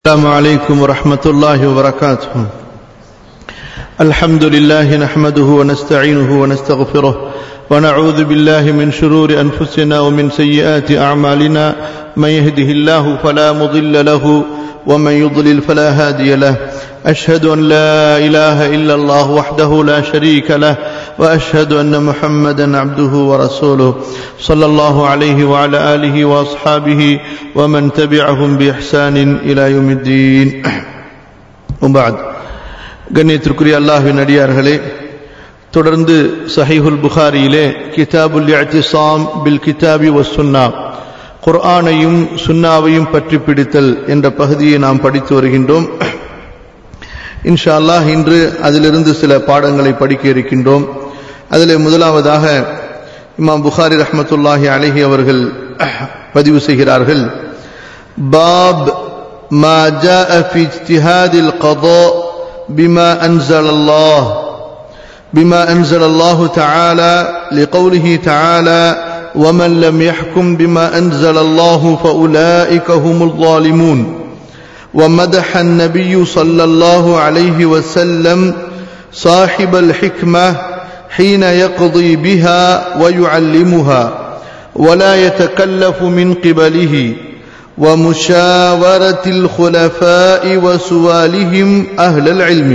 السلام عليكم ورحمة الله وبركاته الحمد لله نحمده ونستعينه ونستغفره ونعوذ بالله من شرور أنفسنا ومن سيئات أعمالنا من يهده الله فلا مضل له ومن يضلل فلا هادي له أشهد أن لا إله إلا الله وحده لا شريك له وأشهد أن محمدا عبده ورسوله صلى الله عليه وعلى آله وأصحابه ومن تبعهم بإحسان إلى يوم الدين وبعد கண்ணியத்திற்குரிய அல்லாஹின் அடியார்களே தொடர்ந்து சஹீஹுல் புகாரியிலே கிதாபுல் இஅ்திஸாம் பில் கிதாபி வஸ்ஸுன்னா குர்ஆனையும் சுன்னாவையும் பற்றி பிடித்தல் என்ற பகுதியை நாம் படித்து வருகின்றோம் இன்ஷா அல்லாஹ் இன்று அதிலிருந்து சில பாடங்களை படிக்க இருக்கின்றோம் அதில் முதலாவதாக இமாம் புகாரி ரஹமத்துல்லாஹி அலஹி அவர்கள் பதிவு செய்கிறார்கள் பாப் ما جاء في اجتهاد القضاء بما أنزل الله بما أنزل الله تعالى لقوله تعالى ومن لم يحكم بما أنزل الله فأولئك هم الظالمون ومدح النبي صلى الله عليه وسلم صاحب الحكمة حين يقضي بها ويعلمها ولا يتكلف من قبله ومشاورة الخلفاء وسوالهم أهل العلم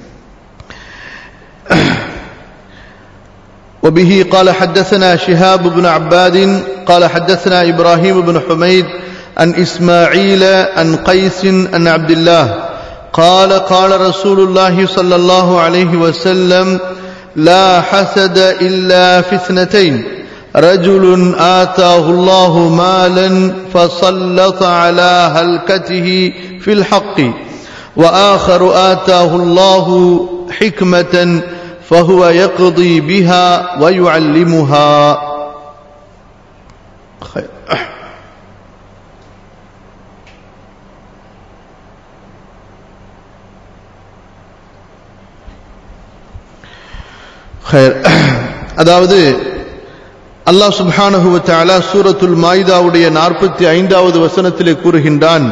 وبه قال حدثنا شهاب بن عباد قال حدثنا إبراهيم بن حميد عن إسماعيل عن قيس عن عبد الله قال قال رسول الله صلى الله عليه وسلم لا حسد إلا في اثنتين رجل آتاه الله مالا فسلط على هلكته في الحق وآخر آتاه الله حكمة فهو يقضي بها ويعلمها خير அதாவது அல்லாஹ் சுப்ஹானஹுவத்தாலா சூரத்துல் மாய்தாவுடைய நாற்பத்தி ஐந்தாவது வசனத்திலே கூறுகின்றான்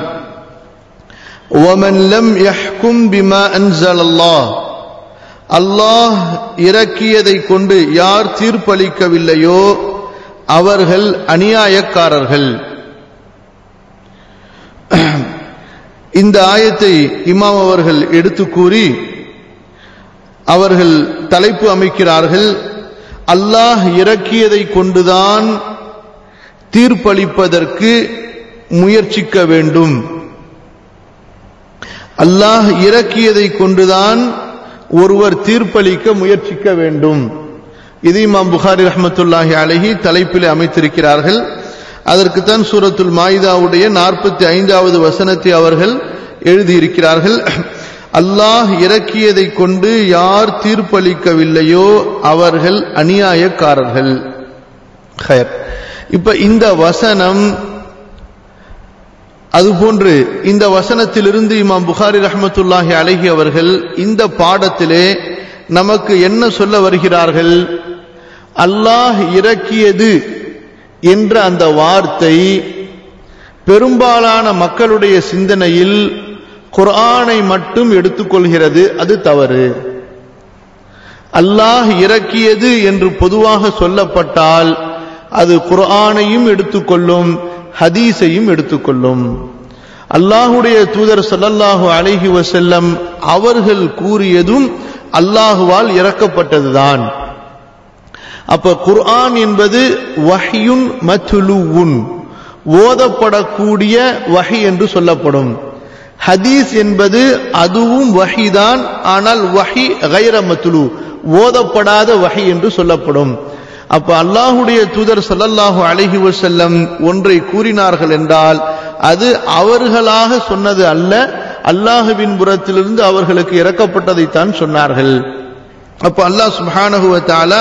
ஒமன் லம் யஹ்கும் பிமா அன்சல் அல்லாஹ் அல்லாஹ் இறக்கியதை கொண்டு யார் தீர்ப்பளிக்கவில்லையோ அவர்கள் அநியாயக்காரர்கள் இந்த ஆயத்தை இமாம் அவர்கள் எடுத்து கூறி அவர்கள் தலைப்பு அமைக்கிறார்கள் அல்லாஹ் இறக்கியதை கொண்டுதான் தீர்ப்பளிப்பதற்கு முயற்சிக்க வேண்டும் அல்லாஹ் இறக்கியதை கொண்டுதான் ஒருவர் தீர்ப்பளிக்க முயற்சிக்க வேண்டும் இது இமாம் புகாரி ரஹமத்துல்லாஹி அலஹி தலைப்பில் அமைத்திருக்கிறார்கள் அதற்குத்தான் சூரத்துல் மாயிதாவுடைய நாற்பத்தி ஐந்தாவது வசனத்தை அவர்கள் எழுதியிருக்கிறார்கள் அல்லாஹ் இறக்கியதை கொண்டு யார் தீர்ப்பளிக்கவில்லையோ அவர்கள் அநியாயக்காரர்கள் இப்ப இந்த வசனம் அதுபோன்று இந்த வசனத்திலிருந்து இமாம் புகாரி ரஹமத்துல்லாஹி அழகி அவர்கள் இந்த பாடத்திலே நமக்கு என்ன சொல்ல வருகிறார்கள் அல்லாஹ் இறக்கியது என்ற அந்த வார்த்தை பெரும்பாலான மக்களுடைய சிந்தனையில் குர்ஆனை மட்டும் எடுத்துக்கொள்கிறது அது தவறு அல்லாஹ் இறக்கியது என்று பொதுவாக சொல்லப்பட்டால் அது குர்ஆனையும் எடுத்துக்கொள்ளும் ஹதீஸையும் எடுத்துக்கொள்ளும் அல்லாஹுடைய தூதர் சொல்லல்லாஹு அழகி வசல்லம் அவர்கள் கூறியதும் அல்லாஹுவால் இறக்கப்பட்டதுதான் அப்ப குர்ஆன் என்பது வஹியுன் மத்துலுவுன் ஓதப்படக்கூடிய வஹி என்று சொல்லப்படும் ஹதீஸ் என்பது அதுவும் வஹிதான் ஆனால் வஹி கைர மத்துலு ஓதப்படாத வஹி என்று சொல்லப்படும் அப்ப அல்லாஹுடைய தூதர் சல்லல்லாஹு அழகி வசல்லம் ஒன்றை கூறினார்கள் என்றால் அது அவர்களாக சொன்னது அல்ல அல்லாஹுவின் புறத்திலிருந்து அவர்களுக்கு இறக்கப்பட்டதைத்தான் சொன்னார்கள் அப்ப அல்லாஹ் சுபானகுவத்தால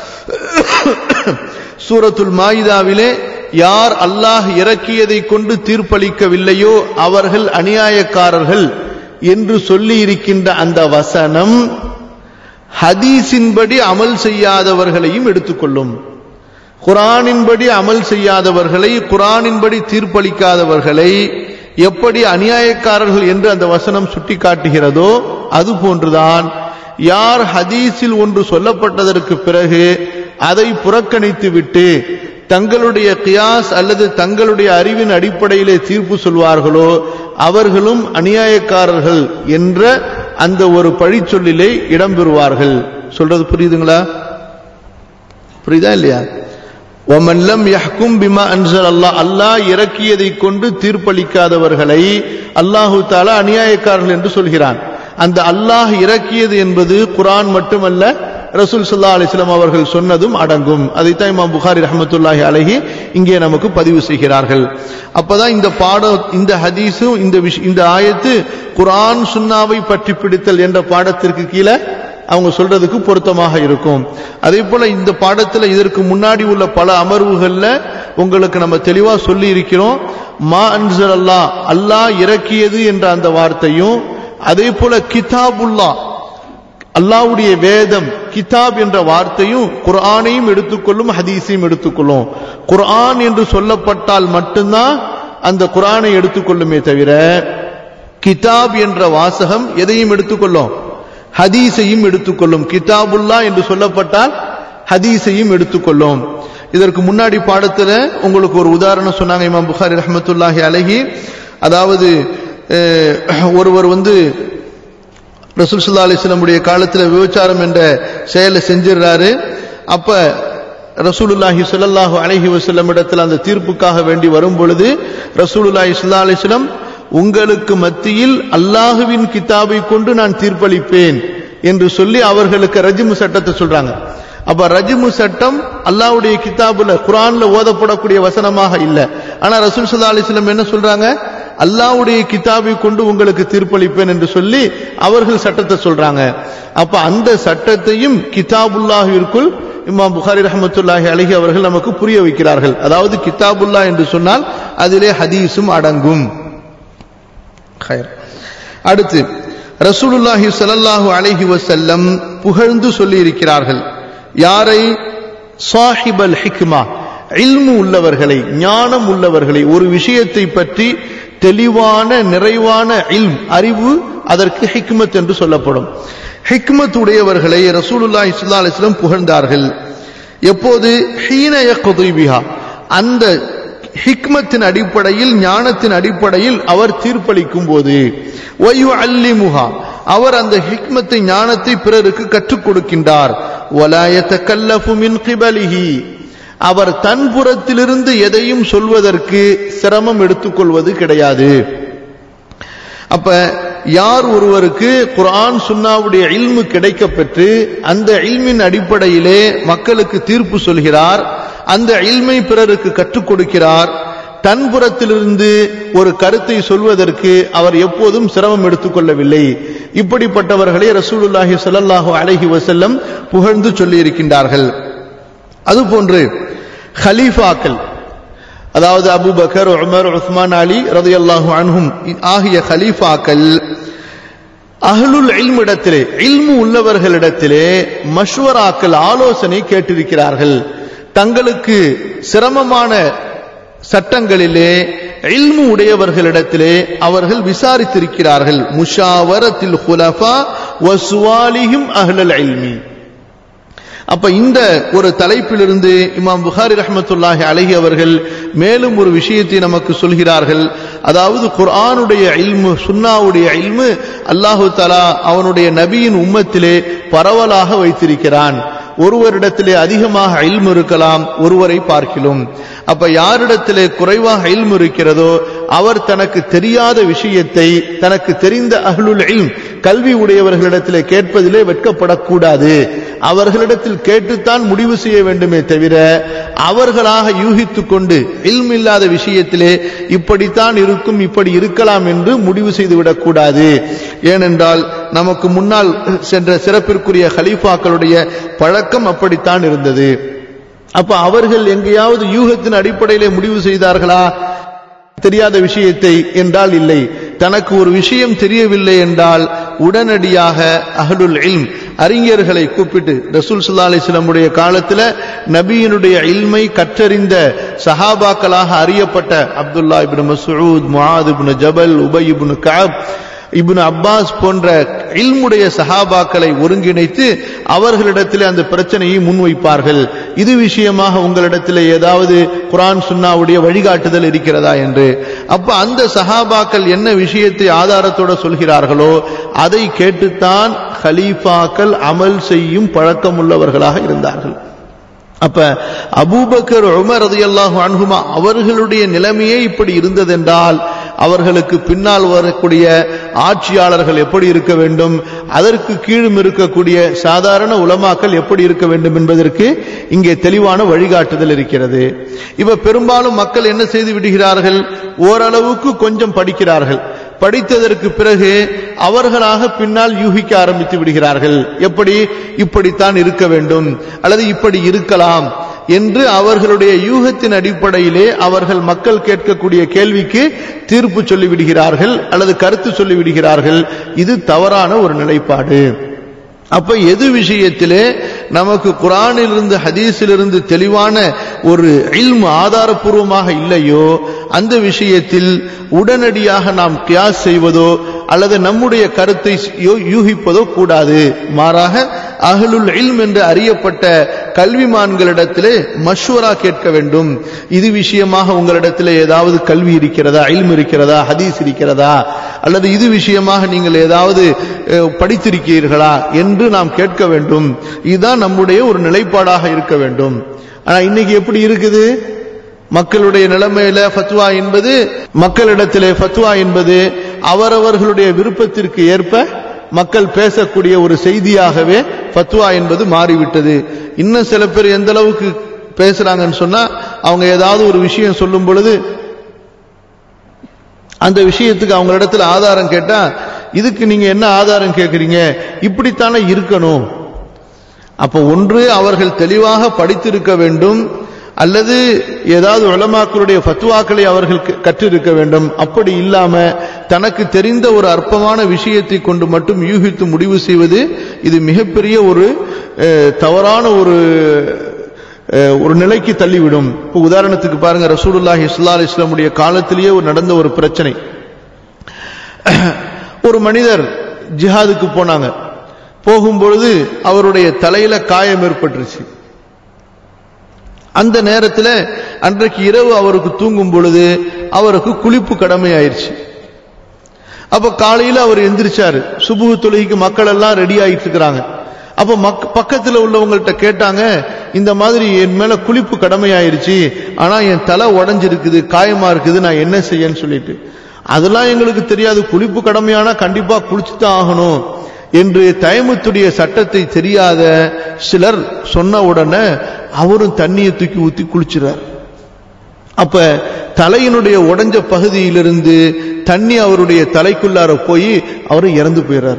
சூரத்துல் மாயிதாவிலே யார் அல்லாஹ் இறக்கியதை கொண்டு தீர்ப்பளிக்கவில்லையோ அவர்கள் அநியாயக்காரர்கள் என்று சொல்லி இருக்கின்ற அந்த வசனம் ஹதீஸின்படி அமல் செய்யாதவர்களையும் எடுத்துக்கொள்ளும் குரானின்படி அமல் செய்யாதவர்களை குரானின்படி தீர்ப்பளிக்காதவர்களை எப்படி அநியாயக்காரர்கள் என்று அந்த வசனம் சுட்டி காட்டுகிறதோ அது போன்றுதான் யார் ஹதீஸில் ஒன்று சொல்லப்பட்டதற்கு பிறகு அதை புறக்கணித்து விட்டு தங்களுடைய கியாஸ் அல்லது தங்களுடைய அறிவின் அடிப்படையிலே தீர்ப்பு சொல்வார்களோ அவர்களும் அநியாயக்காரர்கள் என்ற அந்த ஒரு பழிச்சொல்லிலே இடம்பெறுவார்கள் சொல்றது புரியுதுங்களா புரியுதா இல்லையா ஒமல்லம் யஹ்கும் பிமா அன்சல் அல்லாஹ் அல்லாஹ் இறக்கியதை கொண்டு தீர்ப்பளிக்காதவர்களை அல்லாஹு தாலா அநியாயக்காரர்கள் என்று சொல்கிறான் அந்த அல்லாஹ் இறக்கியது என்பது குரான் மட்டுமல்ல ரசூல் சல்லா அலிஸ்லாம் அவர்கள் சொன்னதும் அடங்கும் அதைத்தான் இமாம் புகாரி ரஹமத்துல்லாஹி அலஹி இங்கே நமக்கு பதிவு செய்கிறார்கள் அப்பதான் இந்த பாடம் இந்த ஹதீஸும் இந்த விஷ் இந்த ஆயத்து குரான் சுன்னாவை பற்றி பிடித்தல் என்ற பாடத்திற்கு கீழே அவங்க சொல்றதுக்கு பொருத்தமாக இருக்கும் அதே போல இந்த பாடத்துல இதற்கு முன்னாடி உள்ள பல அமர்வுகள்ல உங்களுக்கு நம்ம தெளிவா சொல்லி இருக்கிறோம் மா அன்சர் அல்லா அல்லாஹ் இறக்கியது என்ற அந்த வார்த்தையும் அதே போல கிதாபுல்லா அல்லாவுடைய வேதம் கிதாப் என்ற வார்த்தையும் குர்ஆனையும் எடுத்துக்கொள்ளும் ஹதீஸையும் எடுத்துக்கொள்ளும் குர்ஆன் என்று சொல்லப்பட்டால் மட்டும்தான் அந்த குர்ஆனை எடுத்துக்கொள்ளுமே தவிர கிதாப் என்ற வாசகம் எதையும் எடுத்துக்கொள்ளும் ஹதீஸையும் எடுத்துக்கொள்ளும் கிதாபுல்லா என்று சொல்லப்பட்டால் ஹதீஸையும் எடுத்துக்கொள்ளும் இதற்கு முன்னாடி பாடத்துல உங்களுக்கு ஒரு உதாரணம் சொன்னாங்க இமாம் புகாரி ரஹமத்துல்லாஹி அலஹி அதாவது ஒருவர் வந்து ரசூல் சுல்லா அலிஸ்லமுடைய காலத்தில் விபச்சாரம் என்ற செயலை செஞ்சிடறாரு அப்ப ரசூலுல்லாஹி சொல்லல்லாஹு அலஹி வசல்லம் இடத்தில் அந்த தீர்ப்புக்காக வேண்டி வரும் பொழுது ரசூலுல்லாஹி சுல்லா அலிஸ்லம் உங்களுக்கு மத்தியில் அல்லாஹுவின் கிதாபை கொண்டு நான் தீர்ப்பளிப்பேன் என்று சொல்லி அவர்களுக்கு ரஜிமு சட்டத்தை சொல்றாங்க அப்ப ரஜிமு சட்டம் அல்லாவுடைய கிதாபுல குரான்ல ஓதப்படக்கூடிய வசனமாக இல்ல ஆனா ரசூல் சுல்லா அலிஸ்லம் என்ன சொல்றாங்க அல்லாவுடைய கிதாபை கொண்டு உங்களுக்கு தீர்ப்பளிப்பேன் என்று சொல்லி அவர்கள் சட்டத்தை சொல்றாங்க அப்ப அந்த சட்டத்தையும் கிதாபுல்லாஹிற்குள் இமாம் புகாரி ரஹமத்துல்லாஹி அலஹி அவர்கள் நமக்கு புரிய வைக்கிறார்கள் அதாவது கிதாபுல்லா என்று சொன்னால் அதிலே ஹதீஸும் அடங்கும் அடுத்து ரசூலுல்லாஹி சலல்லாஹு அலஹி வசல்லம் புகழ்ந்து சொல்லி இருக்கிறார்கள் யாரை சாஹிபல் ஹிக்மா இல்மு உள்ளவர்களை ஞானம் உள்ளவர்களை ஒரு விஷயத்தை பற்றி தெளிவான நிறைவான இல்ம் அறிவு அதற்கு ஹிக்மத் என்று சொல்லப்படும் ஹிக்மத் உடையவர்களை ரசூலுல்லாஹி ஸல்லல்லாஹு அலைஹி வஸல்லம் புகழ்ந்தார்கள் எப்போது ஹீன யக்துபிஹா அந்த ஹிக்மத்தின் அடிப்படையில் ஞானத்தின் அடிப்படையில் அவர் தீர்ப்பளிக்கும் போது ஒயு அல்லிமுகா அவர் அந்த ஹிக்மத்தை ஞானத்தை பிறருக்கு கற்றுக் கொடுக்கின்றார் வலாயத்த கல்லஃபு மின் கிபலிஹி அவர் தன் புறத்திலிருந்து எதையும் சொல்வதற்கு சிரமம் எடுத்துக்கொள்வது கிடையாது அப்ப யார் ஒருவருக்கு குரான் சுன்னாவுடைய இல்மு கிடைக்க பெற்று அந்த இல்மின் அடிப்படையிலே மக்களுக்கு தீர்ப்பு சொல்கிறார் அந்த இல்மை பிறருக்கு கற்றுக் கொடுக்கிறார் தன் புறத்திலிருந்து ஒரு கருத்தை சொல்வதற்கு அவர் எப்போதும் சிரமம் எடுத்துக்கொள்ளவில்லை இப்படிப்பட்டவர்களை ரசூலுல்லாஹி ஸல்லல்லாஹு அலைஹி வஸல்லம் புகழ்ந்து சொல்லி இருக்கின்றார்கள் அதுபோன்று ஹலீஃபாக்கள் அதாவது அபுபக்கர் உமர் உஸ்மான் அலி ரதையல்லாஹு அன்ஹும் ஆகிய ஹலீஃபாக்கள் அஹ்லுல் இல்மிடத்திலே இல்மு உள்ளவர்களிடத்திலே மஷ்வராக்கள் ஆலோசனை கேட்டிருக்கிறார்கள் தங்களுக்கு சிரமமான சட்டங்களிலே இல்மு உடையவர்களிடத்திலே அவர்கள் விசாரித்திருக்கிறார்கள் முஷாவரத்தில் ஹுலஃபா வசுவாலிஹிம் அஹ்லல் இல்மி அப்ப இந்த ஒரு தலைப்பிலிருந்து இமாம் புகாரி ரஹமத்துல்லாஹி அழகி அவர்கள் மேலும் ஒரு விஷயத்தை நமக்கு சொல்கிறார்கள் அதாவது குர்ஆனுடைய இல்மு சுன்னாவுடைய இல்மு அல்லாஹு தலா அவனுடைய நபியின் உம்மத்திலே பரவலாக வைத்திருக்கிறான் ஒருவரிடத்திலே அதிகமாக இல்மு இருக்கலாம் ஒருவரை பார்க்கிலும் அப்ப யாரிடத்திலே குறைவாக இல்மு இருக்கிறதோ அவர் தனக்கு தெரியாத விஷயத்தை தனக்கு தெரிந்த அஹ்லுல் இல்ம் கல்வி உடையவர்களிடத்திலே கேட்பதிலே வெட்கப்படக்கூடாது அவர்களிடத்தில் கேட்டுத்தான் முடிவு செய்ய வேண்டுமே தவிர அவர்களாக யூகித்துக் கொண்டு இல்ம் இல்லாத விஷயத்திலே இப்படித்தான் இருக்கும் இப்படி இருக்கலாம் என்று முடிவு செய்துவிடக் கூடாது ஏனென்றால் நமக்கு முன்னால் சென்ற சிறப்பிற்குரிய ஹலீஃபாக்களுடைய பழக்கம் அப்படித்தான் இருந்தது அப்ப அவர்கள் எங்கேயாவது யூகத்தின் அடிப்படையிலே முடிவு செய்தார்களா தெரியாத விஷயத்தை என்றால் இல்லை தனக்கு ஒரு விஷயம் தெரியவில்லை என்றால் உடனடியாக அஹ்லுல் இல்ம் அறிஞர்களை கூப்பிட்டு ரசூல் சுல்லா அலிஸ்லமுடைய காலத்துல நபியினுடைய இல்மை கற்றறிந்த சஹாபாக்களாக அறியப்பட்ட அப்துல்லா இப்னு Masood Muadh ibn Jabal Ubayy ibn Kaab ibn Abbas போன்ற இல்முடைய சஹாபாக்களை ஒருங்கிணைத்து அவர்களிடத்தில் அந்த பிரச்சனையை முன்வைப்பார்கள் இது விஷயமாக உங்களிடத்தில் ஏதாவது குரான் சுன்னாவுடைய வழிகாட்டுதல் இருக்கிறதா என்று அப்ப அந்த சஹாபாக்கள் என்ன விஷயத்தை ஆதாரத்தோட சொல்கிறார்களோ அதை கேட்டுத்தான் ஹலீஃபாக்கள் அமல் செய்யும் பழக்கமுள்ளவர்களாக இருந்தார்கள் அப்ப அபூபக்கர் உமர் ரதியல்லாஹு அன்ஹுமா அவர்களுடைய நிலைமையே இப்படி இருந்ததென்றால் அவர்களுக்கு பின்னால் வரக்கூடிய ஆட்சியாளர்கள் எப்படி இருக்க வேண்டும் அதற்கு கீழும் இருக்கக்கூடிய சாதாரண உலமாக்கள் எப்படி இருக்க வேண்டும் என்பதற்கு இங்கே தெளிவான வழிகாட்டுதல் இருக்கிறது இப்ப பெரும்பாலும் மக்கள் என்ன செய்து விடுகிறார்கள் ஓரளவுக்கு கொஞ்சம் படிக்கிறார்கள் படித்ததற்கு பிறகு அவர்களாக பின்னால் யூகிக்க ஆரம்பித்து விடுகிறார்கள் எப்படி இப்படித்தான் இருக்க வேண்டும் அல்லது இப்படி இருக்கலாம் என்று அவர்களுடைய யூகத்தின் அடிப்படையிலே அவர்கள் மக்கள் கேட்கக்கூடிய கேள்விக்கு தீர்ப்பு சொல்லிவிடுகிறார்கள் அல்லது கருத்து சொல்லிவிடுகிறார்கள் இது தவறான ஒரு நிலைப்பாடு அப்ப எது விஷயத்திலே நமக்கு குரானிலிருந்து ஹதீஸிலிருந்து தெளிவான ஒரு இல்மு ஆதாரபூர்வமாக இல்லையோ அந்த விஷயத்தில் உடனடியாக நாம் கியாஸ் செய்வதோ அல்லது நம்முடைய கருத்தை யூகிப்பதோ கூடாது மாறாக அகலுல் இல்ம் என்று அறியப்பட்ட கல்விமான்களிடத்திலே மஷ்வரா கேட்க வேண்டும் இது விஷயமாக உங்களிடத்தில் ஏதாவது கல்வி இருக்கிறதா இல்ம் இருக்கிறதா ஹதீஸ் இருக்கிறதா அல்லது இது விஷயமாக நீங்கள் ஏதாவது படித்திருக்கிறீர்களா என்று நாம் கேட்க வேண்டும் இதுதான் நம்முடைய ஒரு நிலைப்பாடாக இருக்க வேண்டும் ஆனா இன்னைக்கு எப்படி இருக்குது மக்களுடைய நிலைமையில ஃபத்வா என்பது மக்களிடத்திலே ஃபத்வா என்பது அவரவர்களுடைய விருப்பத்திற்கு ஏற்ப மக்கள் பேசக்கூடிய ஒரு செய்தியாகவே ஃபத்வா என்பது மாறிவிட்டது இன்னும் சில பேர் எந்த அளவுக்கு பேசுறாங்கன்னு சொன்னா அவங்க ஏதாவது ஒரு விஷயம் சொல்லும் பொழுது அந்த விஷயத்துக்கு அவங்க இடத்துல ஆதாரம் கேட்டா இதுக்கு நீங்க என்ன ஆதாரம் கேட்கறீங்க இப்படித்தானே இருக்கணும் அப்ப ஒன்று அவர்கள் தெளிவாக படித்திருக்க வேண்டும் அல்லது ஏதாவது உலமாக்களுடைய ஃபத்துவாக்களை அவர்கள் கற்றிருக்க வேண்டும் அப்படி இல்லாம தனக்கு தெரிந்த ஒரு அற்பமான விஷயத்தை கொண்டு மட்டும் யூகித்து முடிவு செய்வது இது மிகப்பெரிய ஒரு தவறான ஒரு ஒரு நிலைக்கு தள்ளிவிடும் இப்போ உதாரணத்துக்கு பாருங்க ரசூலுல்லாஹி இஸ்லா இஸ்லாமுடைய காலத்திலேயே ஒரு நடந்த ஒரு பிரச்சனை ஒரு மனிதர் ஜிஹாதுக்கு போனாங்க போகும்பொழுது அவருடைய தலையில காயம் ஏற்பட்டுருச்சு அந்த நேரத்தில் அன்றைக்கு இரவு அவருக்கு தூங்கும் பொழுது அவருக்கு குளிப்பு கடமை ஆயிடுச்சு அப்ப காலையில அவர் எந்திரிச்சாரு சுபுகு தொழுகைக்கு மக்கள் எல்லாம் ரெடி ஆயிட்டு இருக்கிறாங்க அப்ப மக் பக்கத்துல உள்ளவங்கள்ட்ட கேட்டாங்க இந்த மாதிரி என் மேல குளிப்பு கடமை ஆயிருச்சு ஆனா என் தலை உடஞ்சிருக்குது காயமா இருக்குது நான் என்ன செய்யன்னு சொல்லிட்டு அதெல்லாம் எங்களுக்கு தெரியாது குளிப்பு கடமையானா கண்டிப்பா குளிச்சுதான் ஆகணும் என்று தயமத்துடைய சட்டத்தை தெரியாத சிலர் சொன்ன உடனே அவரும் தண்ணியை தூக்கி ஊத்தி குளிச்சுறார் அப்ப தலையினுடைய உடஞ்ச பகுதியிலிருந்து தண்ணி அவருடைய தலைக்குள்ளார போய் அவரு இறந்து போயிறார்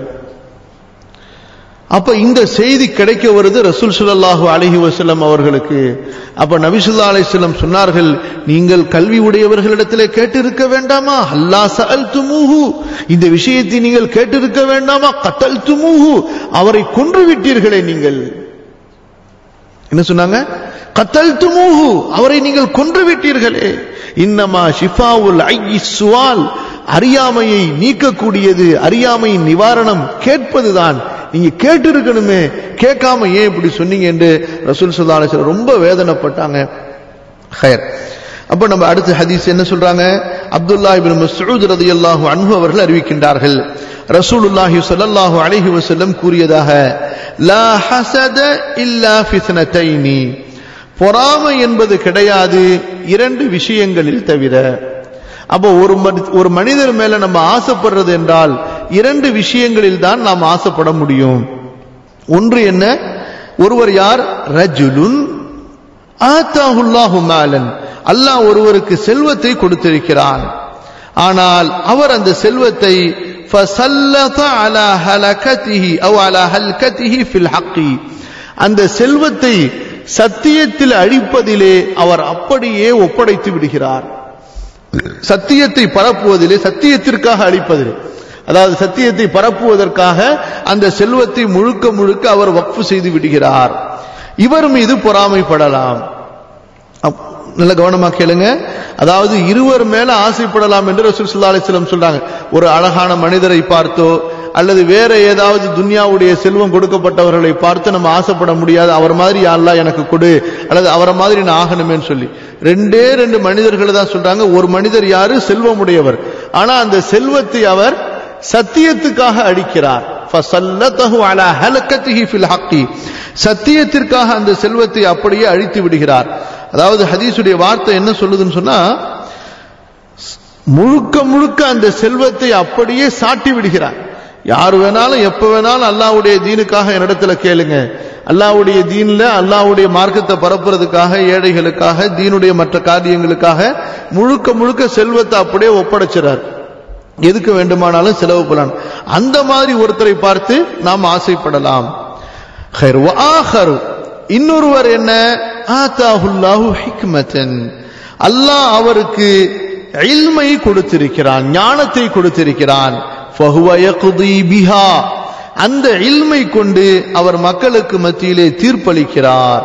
அப்ப இந்த செய்தி கிடைக்க வருது ரசூல் சுல்லாஹூ அலஹி வசல்லம் அவர்களுக்கு அப்ப நபிசுல்லா அலிஸ்லம் சொன்னார்கள் நீங்கள் கல்வி உடையவர்களிடத்தில் கேட்டிருக்க வேண்டாமா அல்லா சல் துமுஹு இந்த விஷயத்தை நீங்கள் கேட்டிருக்க வேண்டாமா கத்தல் துமுஹு அவரை கொன்று விட்டீர்களே நீங்கள் என்ன சொன்னாங்க கத்தல் துமுஹு அவரை நீங்கள் கொன்று விட்டீர்களே இன்னமா ஷிஃபாவுல் ஐ சுவால் அறியாமையை நீக்கக்கூடியது அறியாமையின் நிவாரணம் கேட்பதுதான் நீங்க கேட்டு இருக்கணுமே கேட்காம ஏன் இப்படி சொன்னீங்க என்று ரசூல் சுல்லா ரொம்ப வேதனைப்பட்டாங்க ஹயர் அப்ப நம்ம அடுத்த ஹதீஸ் என்ன சொல்றாங்க அப்துல்லா இபின் மஸ்ஊத் ரதியல்லாஹு அன்ஹு அவர்கள் அறிவிக்கின்றார்கள் ரசூலுல்லாஹி ஸல்லல்லாஹு அலைஹி வஸல்லம் கூறியதாக லா ஹஸத இல்லா ஃபித்னதைனி பொறாமை என்பது கிடையாது இரண்டு விஷயங்களில் தவிர அப்போ ஒரு ஒரு மனிதர் மேல நம்ம ஆசைப்படுறது என்றால் இரண்டு விஷயங்களில் தான் நாம் ஆசைப்பட முடியும் ஒன்று என்ன ஒருவர் யார் ரஜுலுன் ஆத்தாஹுல்லாஹு மாலன் அல்லாஹ் ஒருவருக்கு செல்வத்தை கொடுத்திருக்கிறான் ஆனால் அவர் அந்த செல்வத்தை فسلط على هلكته او على هلكته في الحق அந்த செல்வத்தை சத்தியத்தில் அழிப்பதிலே அவர் அப்படியே ஒப்படைத்து விடுகிறார் சத்தியத்தை பரப்புவதிலே சத்தியத்திற்காக அளிப்பதிலே அதாவது சத்தியத்தை பரப்புவதற்காக அந்த செல்வத்தை முழுக்க முழுக்க அவர் வக்ஃபு செய்து விடுகிறார் இவர் மீது பொறாமைப்படலாம் அப்- நல்ல கவனமா கேளுங்க அதாவது இருவர் மேல ஆசைப்படலாம் என்று ரசூல் ஸல்லல்லாஹு அலைஹி வஸல்லம் சொல்றாங்க ஒரு அழகான மனிதரை பார்த்தோ அல்லது வேற ஏதாவது துன்யாவுடைய செல்வம் கொடுக்கப்பட்டவர்களை பார்த்து நம்ம ஆசைப்பட முடியாது அவர் மாதிரி யா அல்லாஹ் எனக்கு கொடு அல்லது அவரை மாதிரி நான் ஆகணுமேன்னு சொல்லி ரெண்டே ரெண்டு மனிதர்கள் தான் சொல்றாங்க ஒரு மனிதர் யாரு செல்வமுடையவர் ஆனா அந்த செல்வத்தை அவர் சத்தியத்துக்காக அடிக்கிறார் فَسَلَّطَهُ عَلَى هَلَكَتِهِ فِي الْحَقِّ சத்தியத்திற்காக அந்த செல்வத்தை அப்படியே அழித்து விடுகிறார் அதாவது ஹதீஸுடைய வார்த்தை என்ன சொல்லுதுன்னு சொன்னா முழுக்க முழுக்க அந்த செல்வத்தை அப்படியே சாட்டி விடுகிறார் யார் வேணாலும் எப்ப வேணாலும் அல்லாஹ்வுடைய தீனுக்காக என்னிடத்துல கேளுங்க அல்லாஹ்வுடைய தீன்ல அல்லாஹ்வுடைய மார்க்கத்தை பரப்புறதுக்காக ஏழைகளுக்காக தீனுடைய மற்ற காரியங்களுக்காக முழுக்க முழுக்க செல்வத்தை அப்படியே ஒப்படைச்சிறார் எதுக்கு வேண்டுமானாலும் செலவு பண்ணலாம் அந்த மாதிரி ஒருத்தரை பார்த்து நாம் ஆசைப்படலாம் خير وآخر இன்னொருவர் என்ன ஆத்தாஹுல்லாஹு ஹிக்மத்தன் அல்லாஹ் அவருக்கு இல்மை கொடுத்திருக்கிறான் ஞானத்தை கொடுத்திருக்கிறான் فهو يقضي بها அந்த இல்மை கொண்டு அவர் மக்களுக்கு மத்தியிலே தீர்ப்பளிக்கிறார்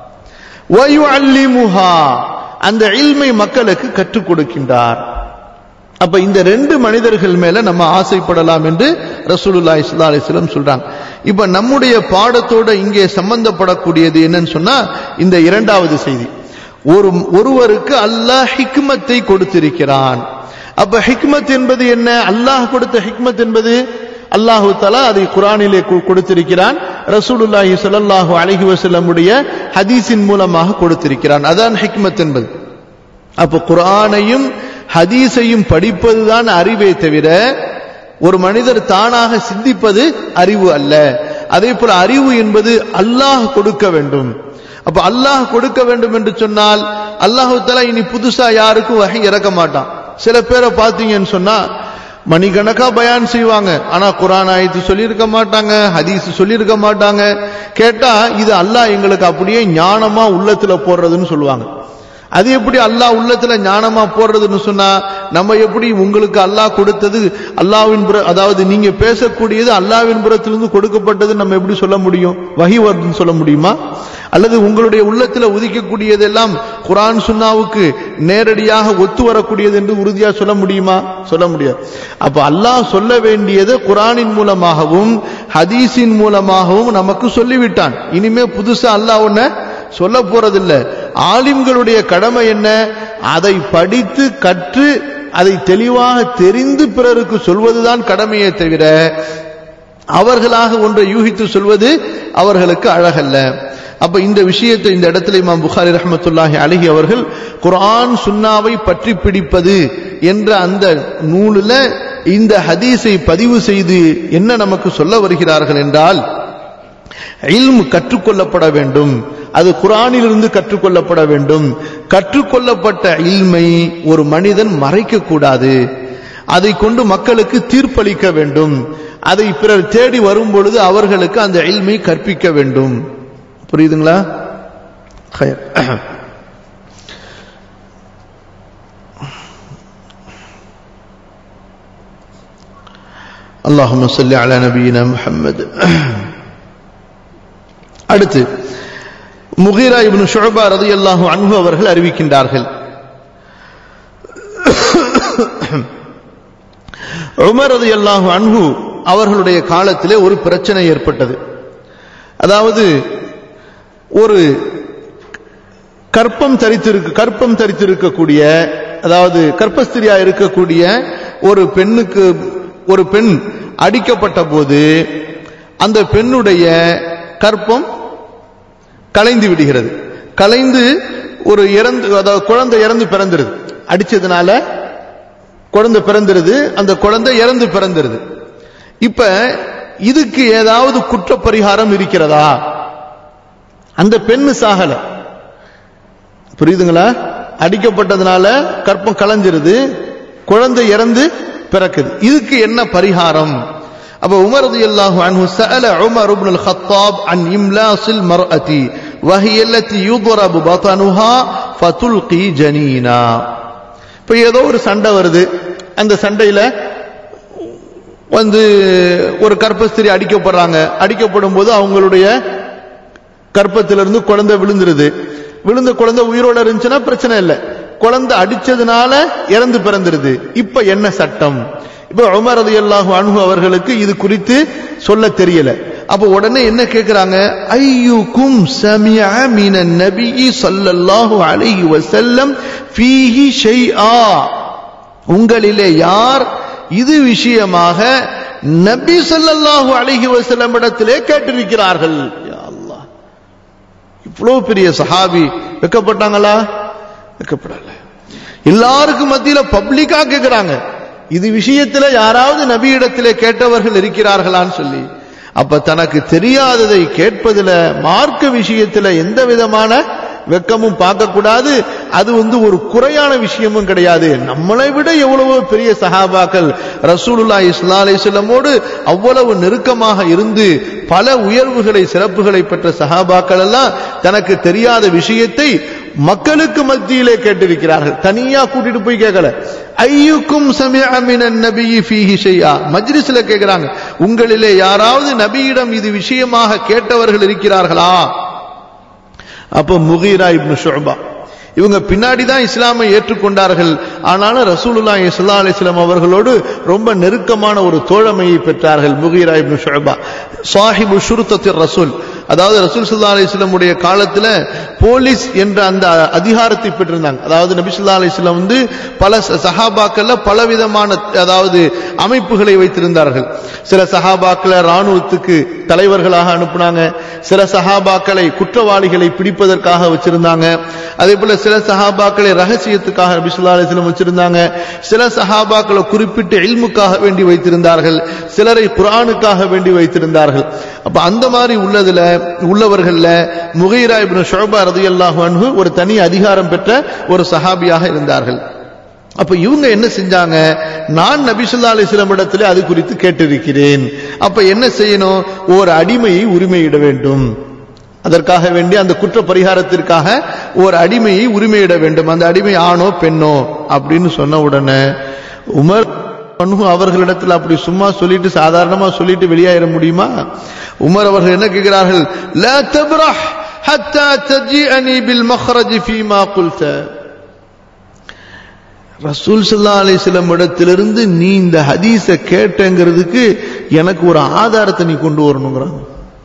ويعلمها அந்த இல்மை மக்களுக்கு கற்றுக் கொடுக்கின்றார் அப்ப இந்த ரெண்டு மனிதர்கள் மேல நம்ம ஆசைப்படலாம் என்று ரசூலுல்லாஹி ஸல்லல்லாஹு அலைஹி வஸல்லம் சொல்றாங்க இப்ப நம்முடைய பாடத்தோட இங்கே சம்பந்தப்படக்கூடியது என்னன்னு சொன்னா இந்த இரண்டாவது செய்தி ஒரு ஒருவருக்கு அல்லாஹ் ஹிக்மத்தை கொடுத்திருக்கிறான் அப்ப ஹிக்மத் என்பது என்ன அல்லாஹ் கொடுத்த ஹிக்மத் என்பது அல்லாஹு தலா அதை குரானிலே கு- கொடுத்திருக்கிறான் ரசூலுல்லாஹி ஸல்லல்லாஹு அலைஹி வஸல்லமுடைய ஹதீஸின் மூலமாக கொடுத்திருக்கிறான் அதான் ஹிக்மத் என்பது அப்ப குர்ஆனையும் ஹதீஸையும் படிப்பதுதான் அறிவே தவிர ஒரு மனிதர் தானாக சிந்திப்பது அறிவு அல்ல அதே போல அறிவு என்பது அல்லாஹ் கொடுக்க வேண்டும் அப்ப அல்லாஹ் கொடுக்க வேண்டும் என்று சொன்னால் அல்லாஹு தஆலா இனி புதுசா யாருக்கும் வகை இறக்க மாட்டான் சில பேரை பார்த்தீங்கன்னு சொன்னா மணிக்கணக்கா பயான் செய்வாங்க ஆனா குரான் ஆயத்து சொல்லியிருக்க மாட்டாங்க ஹதீஸ் சொல்லியிருக்க மாட்டாங்க கேட்டா இது அல்லாஹ் எங்களுக்கு அப்படியே ஞானமா உள்ளத்துல போடுறதுன்னு சொல்லுவாங்க அது எப்படி அல்லாஹ் உள்ளத்துல ஞானமா போடுறதுன்னு சொன்னா நம்ம எப்படி உங்களுக்கு அல்லாஹ் கொடுத்தது அல்லாஹ்வின் புற அதாவது நீங்க பேசக்கூடியது அல்லாஹ்வின் புறத்திலிருந்து கொடுக்கப்பட்டது நம்ம எப்படி சொல்ல முடியும் வஹி வருதுன்னு சொல்ல முடியுமா அல்லது உங்களுடைய உள்ளத்துல உதிக்கக்கூடியதெல்லாம் குர்ஆன் சுன்னாவுக்கு நேரடியாக ஒத்து வரக்கூடியது என்று உறுதியா சொல்ல முடியுமா சொல்ல முடியாது அப்ப அல்லாஹ் சொல்ல வேண்டியது குர்ஆனின் மூலமாகவும் ஹதீஸின் மூலமாகவும் நமக்கு சொல்லிவிட்டான் இனிமே புதுசா அல்லாஹ் ஒன்ன சொல்ல போறதில்ல ஆலிம்களுடைய கடமை என்ன அதை படித்து கற்று அதை தெளிவாக தெரிந்து பிறருக்கு சொல்வதுதான் கடமையே தவிர அவர்களாக ஒன்றை யூகித்து சொல்வது அவர்களுக்கு அழகல்ல அப்ப இந்த விஷயத்தை இந்த இடத்துல இமாம் புகாரி ரஹமத்துல்லாஹி அழகி அவர்கள் குர்ஆன் சுன்னாவை பற்றி பிடிப்பது என்ற அந்த நூலில் இந்த ஹதீஸை பதிவு செய்து என்ன நமக்கு சொல்ல வருகிறார்கள் என்றால் இல்ம் கற்றுக்கொள்ளப்பட வேண்டும் அது குரானிலிருந்து கற்றுக்கொள்ளப்பட வேண்டும் கற்றுக்கொள்ளப்பட்ட இல்மை ஒரு மனிதன் மறைக்க கூடாது அதை கொண்டு மக்களுக்கு தீர்ப்பளிக்க வேண்டும் அதை பிறர் தேடி வரும் பொழுது அவர்களுக்கு அந்த இல்மை கற்பிக்க வேண்டும் புரியுதுங்களா ஹயர். اللهم صل على نبينا محمد அடுத்து முகீரா இப்னு ஷுஅபா ரலியல்லாஹு அன்ஹு அவர்கள் அறிவிக்கின்றார்கள் உமர் ரலியல்லாஹு அன்ஹு அவர்களுடைய காலத்திலே ஒரு பிரச்சனை ஏற்பட்டது அதாவது ஒரு கற்பம் தரித்திருக்க கற்பம் தரித்திருக்கக்கூடிய அதாவது கற்பஸ்திரியா இருக்கக்கூடிய ஒரு பெண்ணுக்கு ஒரு பெண் அடிக்கப்பட்ட போது அந்த பெண்ணுடைய கற்பம் கலைந்து விடுகிறது கலைந்து ஒரு இறந்து அதாவது குழந்தை இறந்து பிறந்துருது அடிச்சதுனால குழந்தை பிறந்துருது அந்த குழந்தை இறந்து பிறந்துருது இப்ப இதுக்கு ஏதாவது குற்ற பரிகாரம் இருக்கிறதா அந்த பெண்ணு சாகல புரியுதுங்களா அடிக்கப்பட்டதுனால கற்பம் கலைஞ்சிருது குழந்தை இறந்து பிறக்குது இதுக்கு என்ன பரிகாரம் அப்ப உமர் ரலியல்லாஹு அன்ஹு سأل عمر بن الخطاب عن إملاص المرأة وهي التي يضرب بطنها فتلقي جنينا இப்ப ஏதோ ஒரு சண்டை வருது அந்த சண்டையில வந்து ஒரு கற்பஸ்திரி அடிக்கப்படுறாங்க அடிக்கப்படும் போது அவங்களுடைய கற்பத்திலிருந்து குழந்தை விழுந்துருது விழுந்த குழந்தை உயிரோட இருந்துச்சுன்னா பிரச்சனை இல்லை குழந்தை அடிச்சதுனால இறந்து பிறந்துருது இப்ப என்ன சட்டம் இப்ப உமர் ரதி அல்லாஹு அன்ஹு அவர்களுக்கு இது குறித்து சொல்ல தெரியல அப்ப உடனே என்ன கேக்குறாங்க ஐயுக்கும் சமிஅ மினன் நபியி ஸல்லல்லாஹு அலைஹி வஸல்லம் ஃபீஹி ஷைஆ உங்களிலே யார் இது விஷயமாக நபி ஸல்லல்லாஹு அலைஹி வஸல்லம் இடத்திலே கேட்டிருக்கிறார்கள் யா அல்லாஹ் இவ்வளவு பெரிய சஹாபி வெக்கப்பட்டாங்களா வெக்கப்படல எல்லாருக்கும் மத்தியில பப்ளிக்கா கேக்குறாங்க இது விஷயத்துல யாராவது நபியிடத்திலே கேட்டவர்கள் இருக்கிறார்களான்னு சொல்லி அப்ப தனக்கு தெரியாததை கேட்பதுல மார்க்க விஷயத்துல எந்த விதமான வெக்கமும் பார்க்கக்கூடாது அது வந்து ஒரு குறையான விஷயமும் கிடையாது நம்மளை விட எவ்வளவோ பெரிய சஹாபாக்கள் ரசூலுல்லா இஸ்லா அலிஸ்லமோடு அவ்வளவு நெருக்கமாக இருந்து பல உயர்வுகளை சிறப்புகளை பெற்ற சஹாபாக்கள் எல்லாம் தனக்கு தெரியாத விஷயத்தை மக்களுக்கு மத்தியிலே கேட்டிருக்கிறார்கள் தனியா கூட்டிட்டு போய் கேட்கல ஐயுக்கும் சமிஅமினன் நபியி ஃபீஹி ஷைஆ மஜ்லிஸ்ல கேக்குறாங்க உங்களிலே யாராவது நபியிடம் இது விஷயமாக கேட்டவர்கள் இருக்கிறார்களா அப்போ முகீரா இப்னு ஷுபா இவங்க பின்னாடி தான் இஸ்லாமை ஏற்றுக்கொண்டார்கள் ஆனாலும் ரசூலுல்லா இஸ்லா அலிஸ்லாம் அவர்களோடு ரொம்ப நெருக்கமான ஒரு தோழமையை பெற்றார்கள் முகீரா இப்னு ஷுபா சாஹிபு ஷுருத்தத்திர் ரசூல் அதாவது ரசூல் சுல்லா அலிஸ்லமுடைய காலத்துல போலீஸ் என்ற அந்த அதிகாரத்தை பெற்றிருந்தாங்க அதாவது நபி சொல்லா அலிஸ்லாம் வந்து பல சஹாபாக்கள்ல பலவிதமான அதாவது அமைப்புகளை வைத்திருந்தார்கள் சில சஹாபாக்களை ராணுவத்துக்கு தலைவர்களாக அனுப்புனாங்க சில சஹாபாக்களை குற்றவாளிகளை பிடிப்பதற்காக வச்சிருந்தாங்க அதே போல சில சஹாபாக்களை ரகசியத்துக்காக நபி சொல்லா அலிஸ்லம் வச்சிருந்தாங்க சில சஹாபாக்களை குறிப்பிட்டு இல்முக்காக வேண்டி வைத்திருந்தார்கள் சிலரை குரானுக்காக வேண்டி வைத்திருந்தார்கள் அப்ப அந்த மாதிரி உள்ளதுல உள்ளவர்கள்ல முகைரா இப்னு ஷோபா ரதியல்லாஹு அன்ஹு ஒரு தனி அதிகாரம் பெற்ற ஒரு சஹாபியாக இருந்தார்கள் அப்ப இவங்க என்ன செஞ்சாங்க நான் நபிசுல்லா அலிஸ்லாம் இடத்துல அது குறித்து கேட்டிருக்கிறேன் அப்ப என்ன செய்யணும் ஒரு அடிமையை உரிமையிட வேண்டும் அதற்காக வேண்டி அந்த குற்ற பரிகாரத்திற்காக ஒரு அடிமையை உரிமையிட வேண்டும் அந்த அடிமை ஆணோ பெண்ணோ அப்படின்னு சொன்ன உடனே உமர் அன்ஹு அவர்களிடத்தில் அப்படி சும்மா சொல்லிட்டு சாதாரணமா சொல்லிட்டு வெளியாயிட முடியுமா உமர் அவர்கள் என்ன கேட்கிறார்கள் லா தப்ரஹ் ஹத்தா தஜிஅனி பில் மக்ரஜ் ஃபீமா குல்த ரசூல் சல்லா அலிஸ்லம் இடத்திலிருந்து நீ இந்த ஹதீஸ கேட்டங்கிறதுக்கு எனக்கு ஒரு ஆதாரத்தை நீ கொண்டு வரணுங்கிறாங்க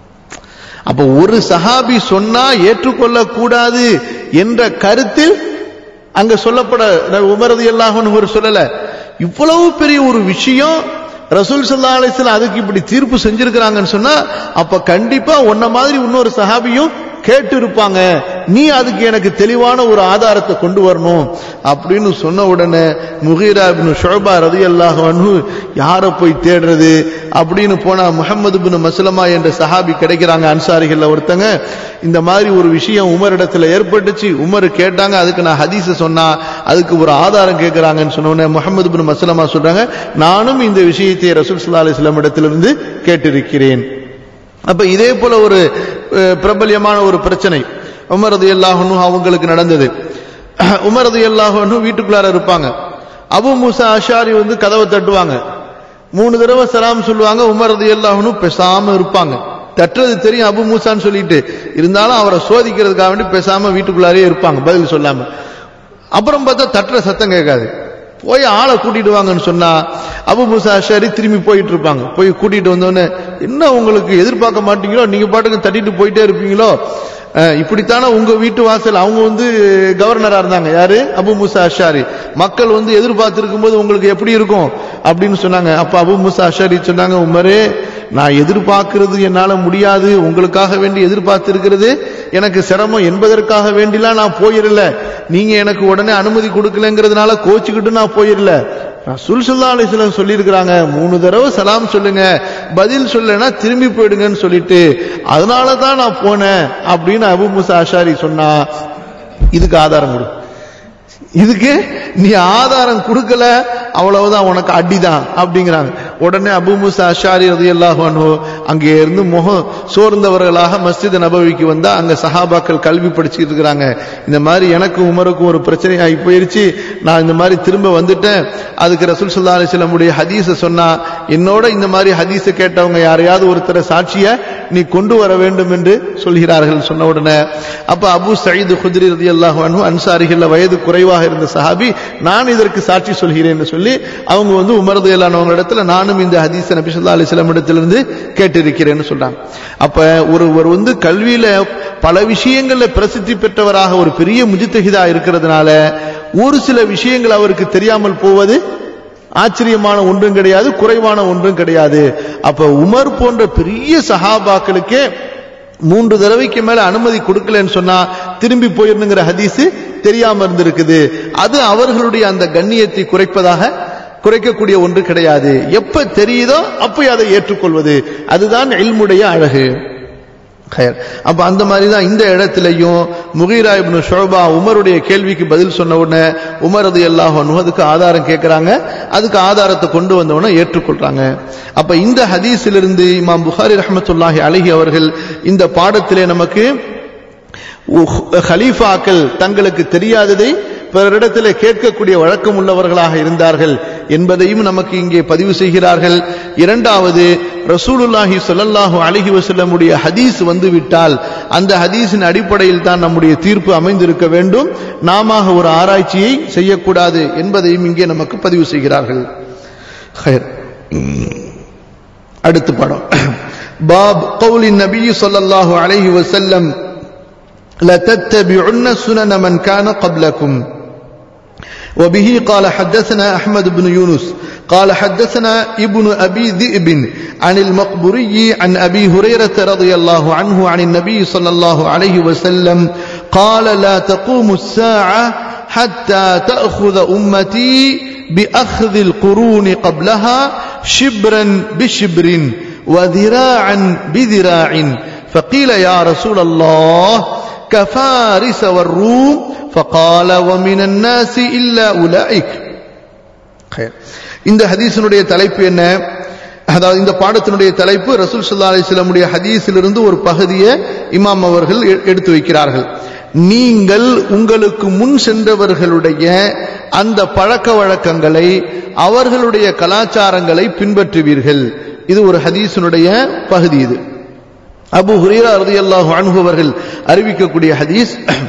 அப்ப ஒரு சஹாபி சொன்னா ஏற்றுக்கொள்ள கூடாது என்ற கருத்தில் அங்க சொல்லப்பட உமரது எல்லாம் ஒரு சொல்லல இவ்வளவு பெரிய ஒரு விஷயம் ரசூல் சல்லா அலிஸ்லாம் அதுக்கு இப்படி தீர்ப்பு செஞ்சிருக்கிறாங்கன்னு சொன்னா அப்ப கண்டிப்பா உன்ன மாதிரி இன்னொரு சஹாபியும் கேட்டு இருப்பாங்க நீ அதுக்கு எனக்கு தெளிவான ஒரு ஆதாரத்தை கொண்டு வரணும் அப்படின்னு சொன்ன உடனே முகீரா பின் ஷோபா ரதி அல்லாஹ் யாரை போய் தேடுறது அப்படின்னு போனா முகமது பின் மஸ்லமா என்ற சஹாபி கிடைக்கிறாங்க அன்சாரிகள்ல ஒருத்தங்க இந்த மாதிரி ஒரு விஷயம் உமர் இடத்துல ஏற்பட்டுச்சு உமர் கேட்டாங்க அதுக்கு நான் ஹதீஸ சொன்னா அதுக்கு ஒரு ஆதாரம் கேட்கிறாங்கன்னு சொன்ன உடனே முகமது பின் மஸ்லமா சொல்றாங்க நானும் இந்த விஷயத்தை ரசூல் சல்லா அலிஸ்லாம் இடத்திலிருந்து கேட்டிருக்கிறேன் அப்ப இதே போல ஒரு பிரபல்யமான ஒரு பிரச்சனை உமரது எல்லாஹனும் அவங்களுக்கு நடந்தது உமரது எல்லாஹனும் வீட்டுக்குள்ளார இருப்பாங்க அபு மூசா அஷாரி வந்து கதவை தட்டுவாங்க மூணு தடவை சலாம் சொல்லுவாங்க உமரது எல்லாஹனும் பேசாம இருப்பாங்க தட்டுறது தெரியும் அபு மூசான்னு சொல்லிட்டு இருந்தாலும் அவரை சோதிக்கிறதுக்காக வேண்டி பேசாம வீட்டுக்குள்ளாரே இருப்பாங்க பதில் சொல்லாம அப்புறம் பார்த்தா தட்டுற சத்தம் கேட்காது போய் ஆளை கூட்டிட்டு வாங்கன்னு சொன்னா அபு முசா ஷரி திரும்பி போயிட்டு இருப்பாங்க போய் கூட்டிட்டு வந்தோடனே என்ன உங்களுக்கு எதிர்பார்க்க மாட்டீங்களோ நீங்க பாட்டுக்கு தட்டிட்டு போயிட்டே இருப்பீங்களோ இப்படித்தானே உங்க வீட்டு வாசல் அவங்க வந்து கவர்னரா இருந்தாங்க யாரு அபு முசா அஷாரி மக்கள் வந்து எதிர்பார்த்திருக்கும் போது உங்களுக்கு எப்படி இருக்கும் அப்படின்னு சொன்னாங்க அப்ப அபு முசா அஷாரி சொன்னாங்க உமரே நான் எதிர்பார்க்கிறது என்னால முடியாது உங்களுக்காக வேண்டி எதிர்பார்த்து இருக்கிறது எனக்கு சிரமம் என்பதற்காக வேண்டிலாம் நான் போயிடல நீங்க எனக்கு உடனே அனுமதி கொடுக்கலங்கிறதுனால கோச்சுக்கிட்டு நான் போயிடல ரசூல் சல்லா அலிஸ்லாம் சொல்லியிருக்கிறாங்க மூணு தடவை சலாம் சொல்லுங்க பதில் சொல்லனா திரும்பி போயிடுங்கன்னு சொல்லிட்டு அதனால தான் நான் போனேன் அப்படின்னு அபு முசா அஷாரி சொன்னா இதுக்கு ஆதாரம் கொடு இதுக்கு நீ ஆதாரம் கொடுக்கல அவ்வளவுதான் உனக்கு அடிதான் அப்படிங்கிறாங்க உடனே அபு முசா அஷாரி ரதியல்லாஹு அன்ஹு அங்கே இருந்து முகம் சோர்ந்தவர்களாக மஸ்ஜித் நபவிக்கு வந்தா அங்க சஹாபாக்கள் கல்வி படிச்சுட்டு இருக்கிறாங்க இந்த மாதிரி எனக்கும் உமருக்கும் ஒரு பிரச்சனை ஆகி போயிருச்சு நான் இந்த மாதிரி திரும்ப வந்துட்டேன் அதுக்கு ரசூல் சல்லா அலிஸ்லமுடைய ஹதீஸை சொன்னா என்னோட இந்த மாதிரி ஹதீஸை கேட்டவங்க யாரையாவது ஒருத்தரை சாட்சிய நீ கொண்டு வர வேண்டும் என்று சொல்கிறார்கள் சொன்ன உடனே அப்ப அபு சயீது குதிரி ரதி அல்லாஹ் அன்சாரிகள் வயது குறைவாக இருந்த சஹாபி நான் இதற்கு சாட்சி சொல்கிறேன் என்று சொல்லி அவங்க வந்து உமரது இல்லாதவங்க இடத்துல நானும் இந்த ஹதீஸ் நபி சொல்லா அலிஸ்லாம் இடத்திலிருந்து கேட்டிருக்கிறேன்னு சொல்றாங்க அப்ப ஒருவர் வந்து கல்வியில பல விஷயங்கள்ல பிரசித்தி பெற்றவராக ஒரு பெரிய முஜித்தகிதா இருக்கிறதுனால ஒரு சில விஷயங்கள் அவருக்கு தெரியாமல் போவது ஆச்சரியமான ஒன்றும் கிடையாது குறைவான ஒன்றும் கிடையாது அப்ப உமர் போன்ற பெரிய சஹாபாக்களுக்கே மூன்று தடவைக்கு மேல அனுமதி கொடுக்கலன்னு சொன்னா திரும்பி போயிருந்துங்கிற ஹதீஸ் தெரியாம இருந்திருக்குது அது அவர்களுடைய அந்த கண்ணியத்தை குறைப்பதாக குறைக்கக்கூடிய ஒன்று கிடையாது எப்ப தெரியுதோ அப்ப அதை ஏற்றுக்கொள்வது அதுதான் இல்முடைய அழகு கயர் அப்ப அந்த மாதிரி தான் இந்த இடத்துலையும் முகீரா இப்னு ஷோபா உமருடைய கேள்விக்கு பதில் சொன்ன உடனே உமர் அது எல்லாம் அதுக்கு ஆதாரம் கேட்கிறாங்க அதுக்கு ஆதாரத்தை கொண்டு வந்த உடனே ஏற்றுக்கொள்றாங்க அப்ப இந்த ஹதீஸிலிருந்து இமாம் புகாரி ரஹமத்துல்லாஹி அழகி அவர்கள் இந்த பாடத்திலே நமக்கு ஹலீஃபாக்கள் தங்களுக்கு தெரியாததை பிறரிடத்தில் கேட்கக்கூடிய வழக்கம் உள்ளவர்களாக இருந்தார்கள் என்பதையும் நமக்கு இங்கே பதிவு செய்கிறார்கள் இரண்டாவது ரசூலுல்லாஹி சொல்லல்லாஹு அழகி வசல்லமுடைய ஹதீஸ் வந்துவிட்டால் அந்த ஹதீஸின் அடிப்படையில் தான் நம்முடைய தீர்ப்பு அமைந்திருக்க வேண்டும் நாம ஒரு ஆராய்ச்சியை செய்யக்கூடாது என்பதையும் இங்கே நமக்கு பதிவு செய்கிறார்கள் அடுத்த படம் பாப் கௌலின் நபி சொல்லல்லாஹு அலைஹி வசல்லம் لتتبعن سنن من كان قبلكم وبه قال حدثنا أحمد بن يونس قال حدثنا ابن أبي ذئب عن المقبري عن أبي هريرة رضي الله عنه عن النبي صلى الله عليه وسلم قال لا تقوم الساعة حتى تأخذ أمتي بأخذ القرون قبلها شبرا بشبر وذراعا بذراع فقيل يا رسول الله كفارس والروم فقال ومن الناس إلا أولئك خير இந்த ஹதீஸினுடைய தலைப்பு என்ன அதாவது இந்த பாடத்தினுடைய தலைப்பு ரசூல் சல்லா அலிஸ்லமுடைய ஹதீஸிலிருந்து ஒரு பகுதியை இமாம் அவர்கள் எடுத்து வைக்கிறார்கள் நீங்கள் உங்களுக்கு முன் சென்றவர்களுடைய அந்த பழக்க வழக்கங்களை அவர்களுடைய கலாச்சாரங்களை பின்பற்றுவீர்கள் இது ஒரு ஹதீஸினுடைய பகுதி இது அபு ஹுரீரா ரதியல்லாஹு அன்ஹு அவர்கள் அறிவிக்கக்கூடிய ஹதீஸ்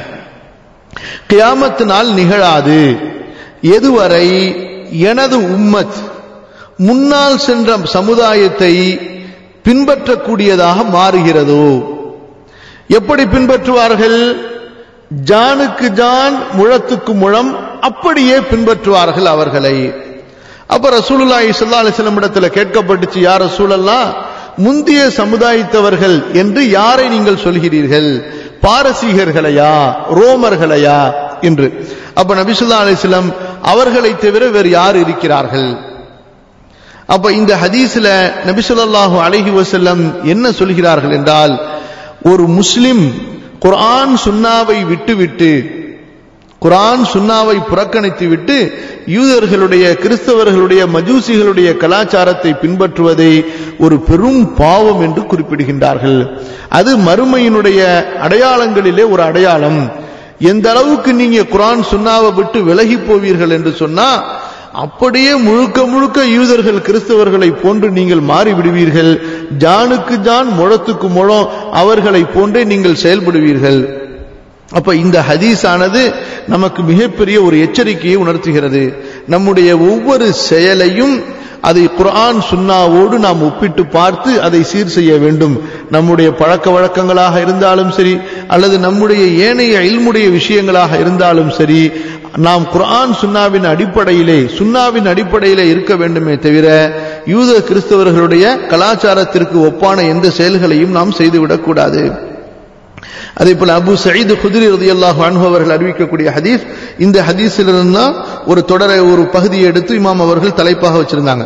கியாமத்து நாள் நிகழாது எதுவரை எனது உம்மத் முன்னால் சென்ற சமுதாயத்தை பின்பற்றக்கூடியதாக மாறுகிறதோ எப்படி பின்பற்றுவார்கள் ஜானுக்கு ஜான் முழத்துக்கு முழம் அப்படியே பின்பற்றுவார்கள் அவர்களை அப்ப ரசூலுல்லாஹி ஸல்லல்லாஹு அலைஹி வஸல்லம் இடத்துல கேட்கப்பட்டுச்சு யார் ரசூலல்லாஹ் முந்திய சமுதாயத்தவர்கள் என்று யாரை நீங்கள் சொல்கிறீர்கள் பாரசீகர்களையா ரோமர்களையா என்று அப்ப நபிசுல்லா அலிஸ்லாம் அவர்களை தவிர வேறு யார் இருக்கிறார்கள் அப்ப இந்த ஹதீஸ்ல நபிசுல்லாஹு அலஹி வசல்லம் என்ன சொல்கிறார்கள் என்றால் ஒரு முஸ்லிம் குர்ஆன் சுன்னாவை விட்டுவிட்டு குரான் சுன்னாவை புறக்கணித்து விட்டு யூதர்களுடைய கிறிஸ்தவர்களுடைய மஜூசிகளுடைய கலாச்சாரத்தை பின்பற்றுவதை ஒரு பெரும் பாவம் என்று குறிப்பிடுகின்றார்கள் அது மறுமையினுடைய அடையாளங்களிலே ஒரு அடையாளம் எந்த அளவுக்கு நீங்க குரான் சுன்னாவை விட்டு விலகி போவீர்கள் என்று சொன்னா அப்படியே முழுக்க முழுக்க யூதர்கள் கிறிஸ்தவர்களை போன்று நீங்கள் மாறிவிடுவீர்கள் ஜானுக்கு ஜான் முழத்துக்கு முழம் அவர்களை போன்றே நீங்கள் செயல்படுவீர்கள் அப்ப இந்த ஹதீஸ் ஆனது நமக்கு மிகப்பெரிய ஒரு எச்சரிக்கையை உணர்த்துகிறது நம்முடைய ஒவ்வொரு செயலையும் அதை குர்ஆன் சுன்னாவோடு நாம் ஒப்பிட்டு பார்த்து அதை சீர் செய்ய வேண்டும் நம்முடைய பழக்க வழக்கங்களாக இருந்தாலும் சரி அல்லது நம்முடைய ஏனைய இல்முடைய விஷயங்களாக இருந்தாலும் சரி நாம் குர்ஆன் சுன்னாவின் அடிப்படையிலே சுன்னாவின் அடிப்படையிலே இருக்க வேண்டுமே தவிர யூத கிறிஸ்தவர்களுடைய கலாச்சாரத்திற்கு ஒப்பான எந்த செயல்களையும் நாம் செய்துவிடக்கூடாது அதே போல அபு சயீது குதிரி ரதி அல்லாஹ் அவர்கள் அறிவிக்கக்கூடிய ஹதீஸ் இந்த ஹதீஸிலிருந்து தான் ஒரு தொடரை ஒரு பகுதியை எடுத்து இமாம் அவர்கள் தலைப்பாக வச்சிருந்தாங்க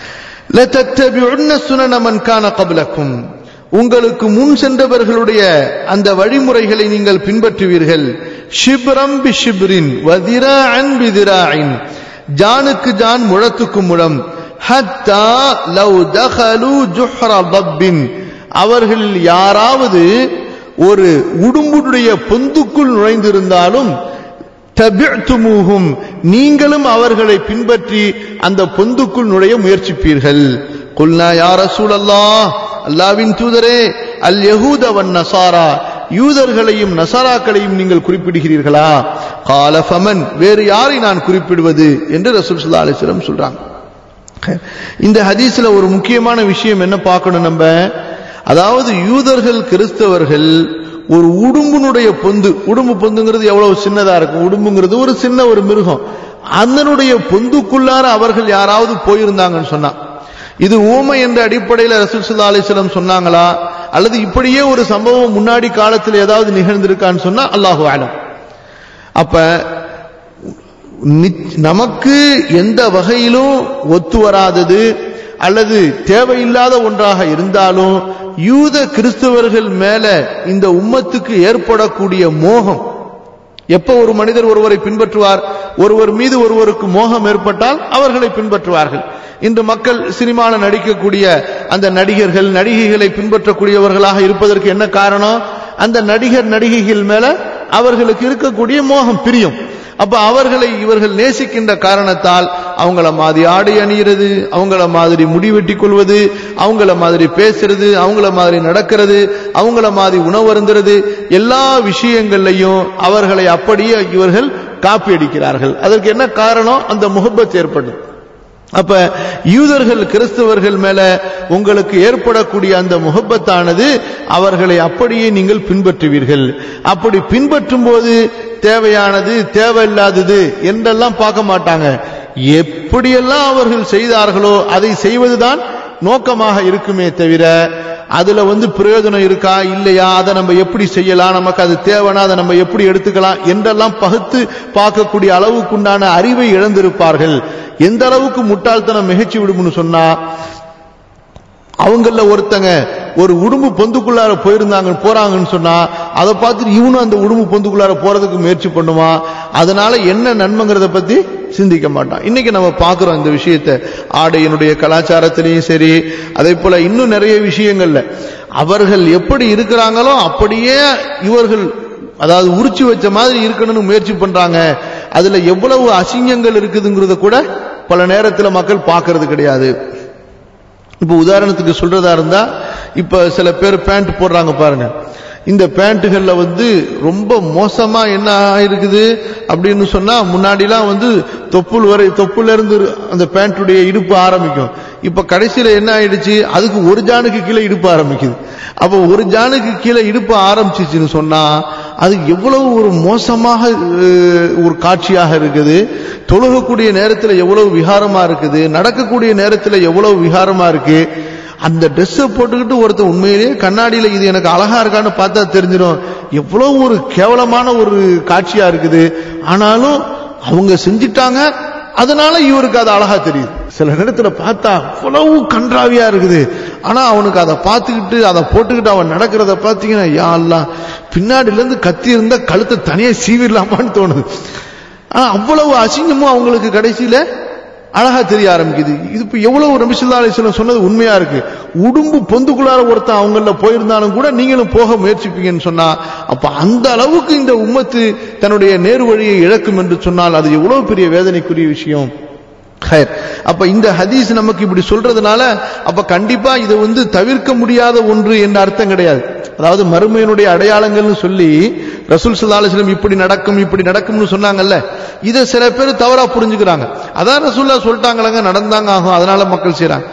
உங்களுக்கு முன் சென்றவர்களுடைய அந்த வழிமுறைகளை நீங்கள் பின்பற்றுவீர்கள் ஷிப்ரம் பி ஷிப்ரின் வதிரான் பிதிராயின் ஜானுக்கு ஜான் முழத்துக்கு முழம் ஹத்தா லவ் தஹலு ஜுஹ்ர தப்பின் அவர்களில் யாராவது ஒரு உடும்புடைய பொந்துக்குள் நுழைந்திருந்தாலும் தபிழ்த்துமூகும் நீங்களும் அவர்களை பின்பற்றி அந்த பொந்துக்குள் நுழைய முயற்சிப்பீர்கள் குல்னா யார சூழல்லா அல்லாவின் தூதரே அல் யஹூதவன் நசாரா யூதர்களையும் நசாராக்களையும் நீங்கள் குறிப்பிடுகிறீர்களா கால ஃபமன் வேறு யாரை நான் குறிப்பிடுவது என்று ரசூல் சுல்லா அலிஸ்லம் சொல்றாங்க இந்த ஹதீஸ்ல ஒரு முக்கியமான விஷயம் என்ன பார்க்கணும் நம்ம அதாவது யூதர்கள் கிறிஸ்தவர்கள் ஒரு உடும்புனுடைய பொந்து உடும்பு பொந்துங்கிறது எவ்வளவு சின்னதா இருக்கும் உடும்புங்கிறது ஒரு சின்ன ஒரு மிருகம் அதனுடைய பொந்துக்குள்ளார அவர்கள் யாராவது போயிருந்தாங்கன்னு சொன்னா இது ஊமை என்ற அடிப்படையில் ரசூல் சுல்லா அலிஸ்லம் சொன்னாங்களா அல்லது இப்படியே ஒரு சம்பவம் முன்னாடி காலத்தில் ஏதாவது நிகழ்ந்திருக்கான்னு சொன்னா அல்லாஹு ஆலம் அப்ப நமக்கு எந்த வகையிலும் ஒத்து வராதது அல்லது தேவையில்லாத ஒன்றாக இருந்தாலும் யூத கிறிஸ்தவர்கள் மேல இந்த உம்மத்துக்கு ஏற்படக்கூடிய மோகம் எப்ப ஒரு மனிதர் ஒருவரை பின்பற்றுவார் ஒருவர் மீது ஒருவருக்கு மோகம் ஏற்பட்டால் அவர்களை பின்பற்றுவார்கள் இன்று மக்கள் சினிமாவில் நடிக்கக்கூடிய அந்த நடிகர்கள் நடிகைகளை பின்பற்றக்கூடியவர்களாக இருப்பதற்கு என்ன காரணம் அந்த நடிகர் நடிகைகள் மேல அவர்களுக்கு இருக்கக்கூடிய மோகம் பிரியும் அப்ப அவர்களை இவர்கள் நேசிக்கின்ற காரணத்தால் அவங்கள மாதிரி ஆடை அணிகிறது அவங்கள மாதிரி முடிவெட்டி கொள்வது அவங்கள மாதிரி பேசுறது அவங்கள மாதிரி நடக்கிறது அவங்கள மாதிரி உணவருந்துறது எல்லா விஷயங்கள்லையும் அவர்களை அப்படியே இவர்கள் காப்பி அடிக்கிறார்கள் அதற்கு என்ன காரணம் அந்த முகப்பத் ஏற்படும் அப்ப யூதர்கள் கிறிஸ்தவர்கள் மேல உங்களுக்கு ஏற்படக்கூடிய அந்த முகப்பத்தானது அவர்களை அப்படியே நீங்கள் பின்பற்றுவீர்கள் அப்படி பின்பற்றும் போது தேவையானது தேவையில்லாதது என்றெல்லாம் பார்க்க மாட்டாங்க எப்படியெல்லாம் அவர்கள் செய்தார்களோ அதை செய்வதுதான் நோக்கமாக இருக்குமே தவிர அதுல வந்து பிரயோஜனம் இருக்கா இல்லையா அதை நம்ம எப்படி செய்யலாம் நமக்கு அது தேவைன்னா அதை நம்ம எப்படி எடுத்துக்கலாம் என்றெல்லாம் பகுத்து பார்க்கக்கூடிய அளவுக்குண்டான அறிவை இழந்திருப்பார்கள் எந்த அளவுக்கு முட்டாள்தனம் மிகச்சி விடும்னு சொன்னா அவங்கள ஒருத்தங்க ஒரு உடும்பு பொந்துக்குள்ளார போயிருந்தாங்க போறாங்கன்னு சொன்னா அதை பார்த்துட்டு இவனும் அந்த உடும்பு பொந்துக்குள்ளார போறதுக்கு முயற்சி பண்ணுவான் அதனால என்ன நன்மைங்கிறத பத்தி சிந்திக்க மாட்டான் இன்னைக்கு நம்ம பார்க்கிறோம் இந்த விஷயத்தை ஆடையினுடைய கலாச்சாரத்திலையும் சரி அதே போல இன்னும் நிறைய விஷயங்கள்ல அவர்கள் எப்படி இருக்கிறாங்களோ அப்படியே இவர்கள் அதாவது உரிச்சு வச்ச மாதிரி இருக்கணும்னு முயற்சி பண்றாங்க அதுல எவ்வளவு அசிங்கங்கள் இருக்குதுங்கிறத கூட பல நேரத்தில் மக்கள் பார்க்கறது கிடையாது இப்ப உதாரணத்துக்கு சொல்றதா இருந்தா இப்ப சில பேர் பேண்ட் போடுறாங்க பாருங்க இந்த பேண்ட்டுகள்ல வந்து ரொம்ப மோசமா என்ன ஆயிருக்குது அப்படின்னு சொன்னா முன்னாடிலாம் வந்து தொப்புள் வரை தொப்புல இருந்து அந்த பேண்ட்டுடைய இடுப்பு ஆரம்பிக்கும் இப்ப கடைசியில என்ன ஆயிடுச்சு அதுக்கு ஒரு ஜானுக்கு கீழே இடுப்பு ஆரம்பிக்குது அப்ப ஒரு ஜானுக்கு கீழே இடுப்பு ஆரம்பிச்சிச்சுன்னு சொன்னா அது எவ்வளவு ஒரு மோசமாக ஒரு காட்சியாக இருக்குது தொழுகக்கூடிய நேரத்தில் எவ்வளவு விகாரமா இருக்குது நடக்கக்கூடிய நேரத்தில் எவ்வளவு விகாரமா இருக்கு அந்த ட்ரெஸ்ஸை போட்டுக்கிட்டு ஒருத்தர் உண்மையிலேயே கண்ணாடியில இது எனக்கு அழகா இருக்கான்னு பார்த்தா தெரிஞ்சிடும் எவ்வளவு ஒரு கேவலமான ஒரு காட்சியா இருக்குது ஆனாலும் அவங்க செஞ்சிட்டாங்க அதனால இவருக்கு அது அழகா தெரியுது சில நேரத்துல பார்த்தா அவ்வளவு கன்றாவியா இருக்குது ஆனா அவனுக்கு அதை பார்த்துக்கிட்டு அதை போட்டுக்கிட்டு அவன் நடக்கிறத பார்த்தீங்கன்னா யா எல்லாம் பின்னாடில இருந்து கத்தி இருந்தா கழுத்தை தனியா சீவிடலாமான்னு தோணுது ஆனா அவ்வளவு அசிங்கமும் அவங்களுக்கு கடைசியில அழகா தெரிய ஆரம்பிக்குது இது இப்ப எவ்வளவு ரமிசுல்லா அலிஸ்லம் சொன்னது உண்மையா இருக்கு உடும்பு பொந்துக்குள்ளார ஒருத்தன் அவங்கள போயிருந்தாலும் கூட நீங்களும் போக முயற்சிப்பீங்கன்னு சொன்னா அப்ப அந்த அளவுக்கு இந்த உம்மத்து தன்னுடைய நேரு வழியை இழக்கும் என்று சொன்னால் அது எவ்வளவு பெரிய வேதனைக்குரிய விஷயம் ஹயர் அப்ப இந்த ஹதீஸ் நமக்கு இப்படி சொல்றதுனால அப்ப கண்டிப்பா இது வந்து தவிர்க்க முடியாத ஒன்று என்ற அர்த்தம் கிடையாது அதாவது மறுமையினுடைய அடையாளங்கள்னு சொல்லி ரசூல் சல்லாஹம் இப்படி நடக்கும் இப்படி நடக்கும்னு சொன்னாங்கல்ல இதை சில பேர் தவறா புரிஞ்சுக்கிறாங்க அதான் ரசூல்லா சொல்லிட்டாங்களங்க நடந்தாங்க ஆகும் அதனால மக்கள் செய்யறாங்க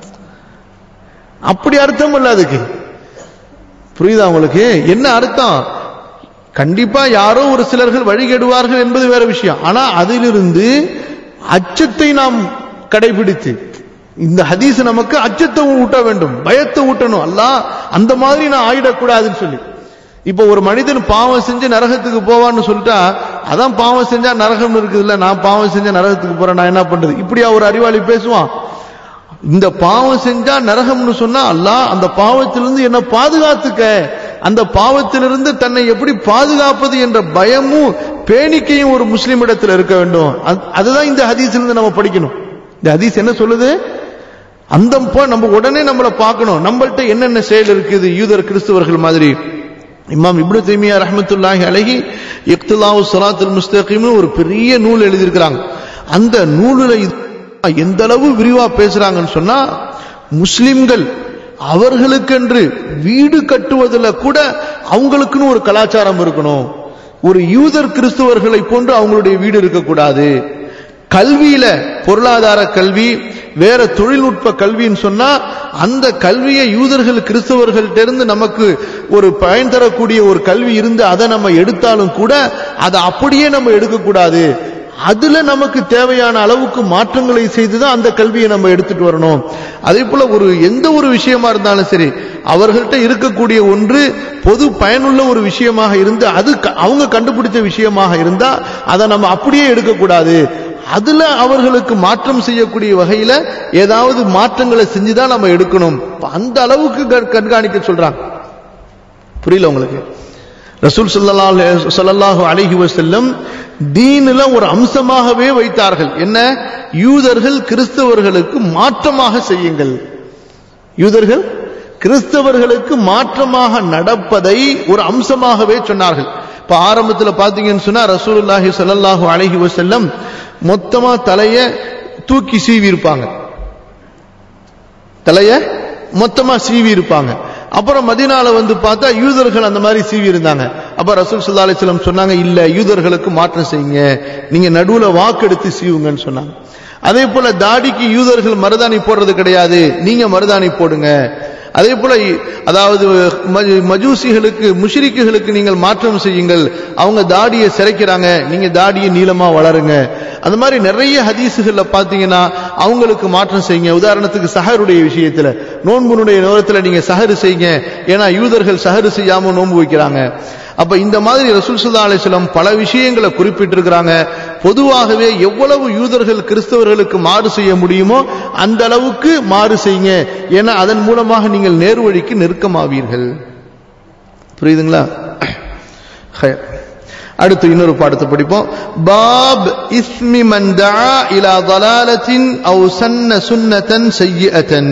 அப்படி அர்த்தம் இல்ல அதுக்கு புரியுதா உங்களுக்கு என்ன அர்த்தம் கண்டிப்பா யாரோ ஒரு சிலர்கள் வழிகெடுவார்கள் என்பது வேற விஷயம் ஆனா அதிலிருந்து அச்சத்தை நாம் கடைபிடித்து இந்த ஹதீஸ் நமக்கு அச்சத்தை ஊட்ட வேண்டும் பயத்தை ஊட்டணும் அல்ல அந்த மாதிரி நான் ஆயிடக்கூடாதுன்னு சொல்லி இப்ப ஒரு மனிதன் பாவம் செஞ்சு நரகத்துக்கு போவான்னு சொல்லிட்டா அதான் பாவம் செஞ்சா நரகம் இருக்குதுல்ல நான் பாவம் செஞ்சா நரகத்துக்கு போறேன் நான் என்ன பண்றது இப்படியா ஒரு அறிவாளி பேசுவான் இந்த பாவம் செஞ்சா நரகம்னு சொன்னா அல்ல அந்த பாவத்திலிருந்து என்ன பாதுகாத்துக்க அந்த பாவத்திலிருந்து தன்னை எப்படி பாதுகாப்பது என்ற பயமும் பேணிக்கையும் ஒரு முஸ்லிம் இடத்துல இருக்க வேண்டும் அது- அதுதான் இந்த ஹதீஸிலிருந்து நம்ம படிக்கணும் இந்த ஹதீஸ் என்ன சொல்லுது அந்த போ- நம்ம உடனே நம்மளை பார்க்கணும் நம்மள்ட்ட என்னென்ன செயல் இருக்குது யூதர் கிறிஸ்தவர்கள் மாதிரி இமாம் இப்னு தைமியா ரஹ்மத்துல்லாஹி அலைஹி இக்திலாவு ஸலாத்துல் முஸ்தகீம்னு ஒரு பெரிய நூல் எழுதியிருக்கிறாங்க அந்த நூலில் இது எந்த அளவு விரிவா பேசுறாங்கன்னு சொன்னா முஸ்லிம்கள் அவர்களுக்கென்று வீடு கட்டுவதில் கூட அவங்களுக்குன்னு ஒரு கலாச்சாரம் இருக்கணும் ஒரு யூதர் கிறிஸ்தவர்களை போன்று அவங்களுடைய வீடு இருக்கக்கூடாது கல்வியில பொருளாதார கல்வி வேற தொழில்நுட்ப கல்வின்னு சொன்னா அந்த கல்வியை யூதர்கள் கிறிஸ்தவர்கள்ட்ட இருந்து நமக்கு ஒரு பயன் தரக்கூடிய ஒரு கல்வி இருந்து அதை நம்ம எடுத்தாலும் கூட அதை அப்படியே நம்ம எடுக்கக்கூடாது அதுல நமக்கு தேவையான அளவுக்கு மாற்றங்களை செய்துதான் அந்த கல்வியை நம்ம எடுத்துட்டு வரணும் அதே போல ஒரு எந்த ஒரு விஷயமா இருந்தாலும் சரி அவர்கள்ட்ட இருக்கக்கூடிய ஒன்று பொது பயனுள்ள ஒரு விஷயமாக இருந்து அது க- அவங்க கண்டுபிடிச்ச விஷயமாக இருந்தா அதை நம்ம அப்படியே எடுக்கக்கூடாது அதுல அவர்களுக்கு மாற்றம் செய்யக்கூடிய வகையில ஏதாவது மாற்றங்களை செஞ்சுதான் நம்ம எடுக்கணும் அப்ப அந்த அளவுக்கு கண்- கண்காணிக்க சொல்றாங்க புரியல உங்களுக்கு ரசூல் ஸல்லல்லாஹு ஸல்லல்லாஹு அலைஹி வஸல்லம் தீனில் ஒரு அம்சமாகவே வைத்தார்கள் என்ன யூதர்கள் கிறிஸ்தவர்களுக்கு மாற்றமாக செய்யுங்கள் யூதர்கள் கிறிஸ்தவர்களுக்கு மாற்றமாக நடப்பதை ஒரு அம்சமாகவே சொன்னார்கள் இப்ப ஆரம்பத்துல பாத்தீங்கன்னு சொன்னா ரசூலுல்லாஹி ஸல்லல்லாஹு அலைஹி வஸல்லம் மொத்தமா தலைய தூக்கி சீவி இருப்பாங்க தலைய மொத்தமா சீவி இருப்பாங்க அப்புறம் மதினால வந்து பார்த்தா யூதர்கள் அந்த மாதிரி சீவி இருந்தாங்க அப்ப ரசூல் ஸல்லல்லாஹு அலைஹி வஸல்லம் சொன்னாங்க இல்ல யூதர்களுக்கு மாற்றம் செய்யுங்க நீங்க நடுவுல வாக்கெடுத்து சீவுங்கன்னு சொன்னாங்க அதே போல தாடிக்கு யூதர்கள் மருதாணி போடுறது கிடையாது நீங்க மருதாணி போடுங்க அதே போல அதாவது மஜு- மஜூசிகளுக்கு முஷ்ரிக்குகளுக்கு நீங்கள் மாற்றம் செய்யுங்கள் அவங்க தாடியை சிரைக்கிறாங்க நீங்க தாடியை நீளமா வளருங்க அந்த மாதிரி நிறைய ஹதீஸுகள்ல பாத்தீங்கன்னா அவங்களுக்கு மாற்றம் செய்யுங்க உதாரணத்துக்கு சஹருடைய விஷயத்துல நோன்புனுடைய நேரத்துல நீங்க சஹரு செய்யுங்க ஏன்னா யூதர்கள் சஹரு செய்யாம நோன்பு வைக்கிறாங்க அப்ப இந்த மாதிரி ரசூல் சுல்லா அலிஸ்லம் பல விஷயங்களை குறிப்பிட்டிருக்கிறாங்க பொதுவாகவே எவ்வளவு யூதர்கள் கிறிஸ்தவர்களுக்கு மாறு செய்ய முடியுமோ அந்த அளவுக்கு மாறு செய்யுங்க ஏன்னா அதன் மூலமாக நீங்கள் நேர்வழிக்கு நெருக்கமாவீர்கள் புரியுதுங்களா ஹயர். அடுத்து இன்னொரு பாடத்தை படிப்போம் பாப் இஸ்மி மன் தஆ இலா ضلالத்தின் அவு சன்ன சுன்னதன் சய்யிஅத்தன்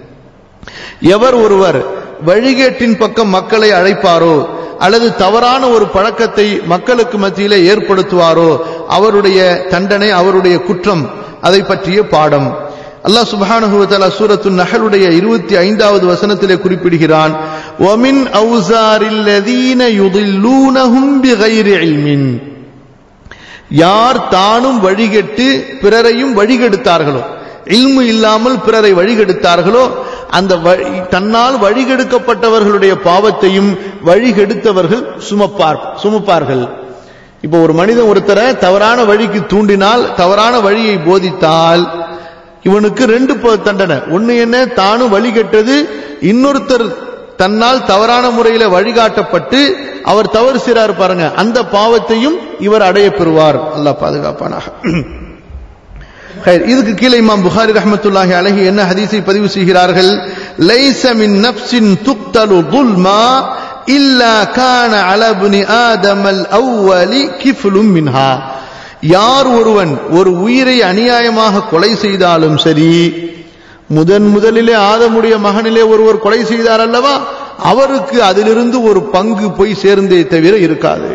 எவர் ஒருவர் வழிகேட்டின் பக்கம் மக்களை அழைப்பாரோ அல்லது தவறான ஒரு பழக்கத்தை மக்களுக்கு மத்தியிலே ஏற்படுத்துவாரோ அவருடைய தண்டனை அவருடைய குற்றம் அதை பற்றிய பாடம் அல்லாஹ் சுப்ஹானஹு வ தஆலா சூரத்துன் நஹலுடைய 25வது வசனத்திலே குறிப்பிடுகிறான் வமின் அவுசாரில் லதீன யுதில்லூனஹும் பிகைரி இல்மின் யார் தானும் வழிகெட்டு பிறரையும் வழிகெடுத்தார்களோ இல்மு இல்லாமல் பிறரை வழிகெடுத்தார்களோ அந்த வழி- தன்னால் வழிகெடுக்கப்பட்டவர்களுடைய பாவத்தையும் வழிகெடுத்தவர்கள் சுமப்பார் சுமப்பார்கள் இப்போ ஒரு மனிதன் ஒருத்தரை தவறான வழிக்கு தூண்டினால் தவறான வழியை போதித்தால் இவனுக்கு ரெண்டு ப- தண்டனை ஒண்ணு என்ன தானும் வழிகெட்டது இன்னொருத்தர் தன்னால் தவறான முறையில வழிகாட்டப்பட்டு அவர் தவறு செய்றாரு பாருங்க அந்த பாவத்தையும் இவர் அடைய பெறுவார் அல்லாஹ் பாதுகாப்பானாக ஹைர், இதுக்கு கீழே இமாம் புகாரி ரஹ்மத்துல்லாஹி அலைஹி என்ன ஹதீஸை பதிவு செய்கிறார்கள் லைஸ மின் நஃப்ஸின் துக்தலு ظுல்மா இல்லா கான அல இப்னி ஆதமல் அவ்வலி கிஃப்லும் மின்ஹா யார் ஒருவன் ஒரு உயிரை அநியாயமாக கொலை செய்தாலும் சரி முதன் முதலிலே ஆதமுடைய மகனிலே ஒருவர் கொலை செய்தார் அல்லவா அவருக்கு அதிலிருந்து ஒரு பங்கு போய் சேர்ந்தே தவிர இருக்காது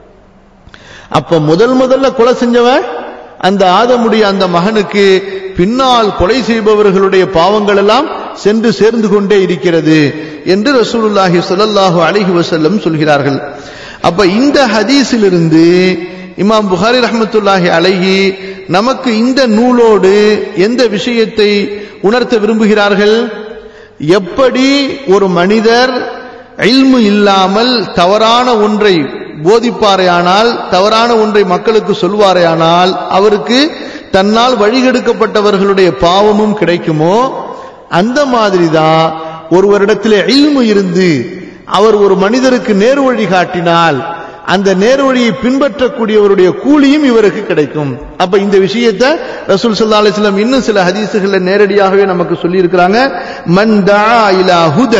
அப்ப முதல் முதல்ல கொலை செஞ்சவன் அந்த ஆதமுடைய அந்த மகனுக்கு பின்னால் கொலை செய்பவர்களுடைய பாவங்கள் எல்லாம் சென்று சேர்ந்து கொண்டே இருக்கிறது என்று ரசூலுல்லாஹி ஸல்லல்லாஹு அலைஹி வஸல்லம் சொல்கிறார்கள் அப்ப இந்த ஹதீஸிலிருந்து இமாம் புகாரி ரஹ்மத்துல்லாஹி அலைஹி நமக்கு இந்த நூலோடு எந்த விஷயத்தை உணர்த்த விரும்புகிறார்கள் எப்படி ஒரு மனிதர் இல்மு இல்லாமல் தவறான ஒன்றை போதிப்பாரையானால் தவறான ஒன்றை மக்களுக்கு சொல்வாரையானால் அவருக்கு தன்னால் வழிகெடுக்கப்பட்டவர்களுடைய பாவமும் கிடைக்குமோ அந்த மாதிரி தான் ஒருவரிடத்தில் இல்மு இருந்து அவர் ஒரு மனிதருக்கு நேர்வழி காட்டினால் அந்த நேர்வழியை பின்பற்றக்கூடியவருடைய கூலியும் இவருக்கு கிடைக்கும் அப்ப இந்த விஷயத்தை ரசூல் ஸல்லல்லாஹு அலைஹி வஸல்லம் இன்னும் சில ஹதீஸுகள்ல நேரடியாகவே நமக்கு சொல்லி இருக்கிறாங்க மன் தஆ இலா ஹுதன்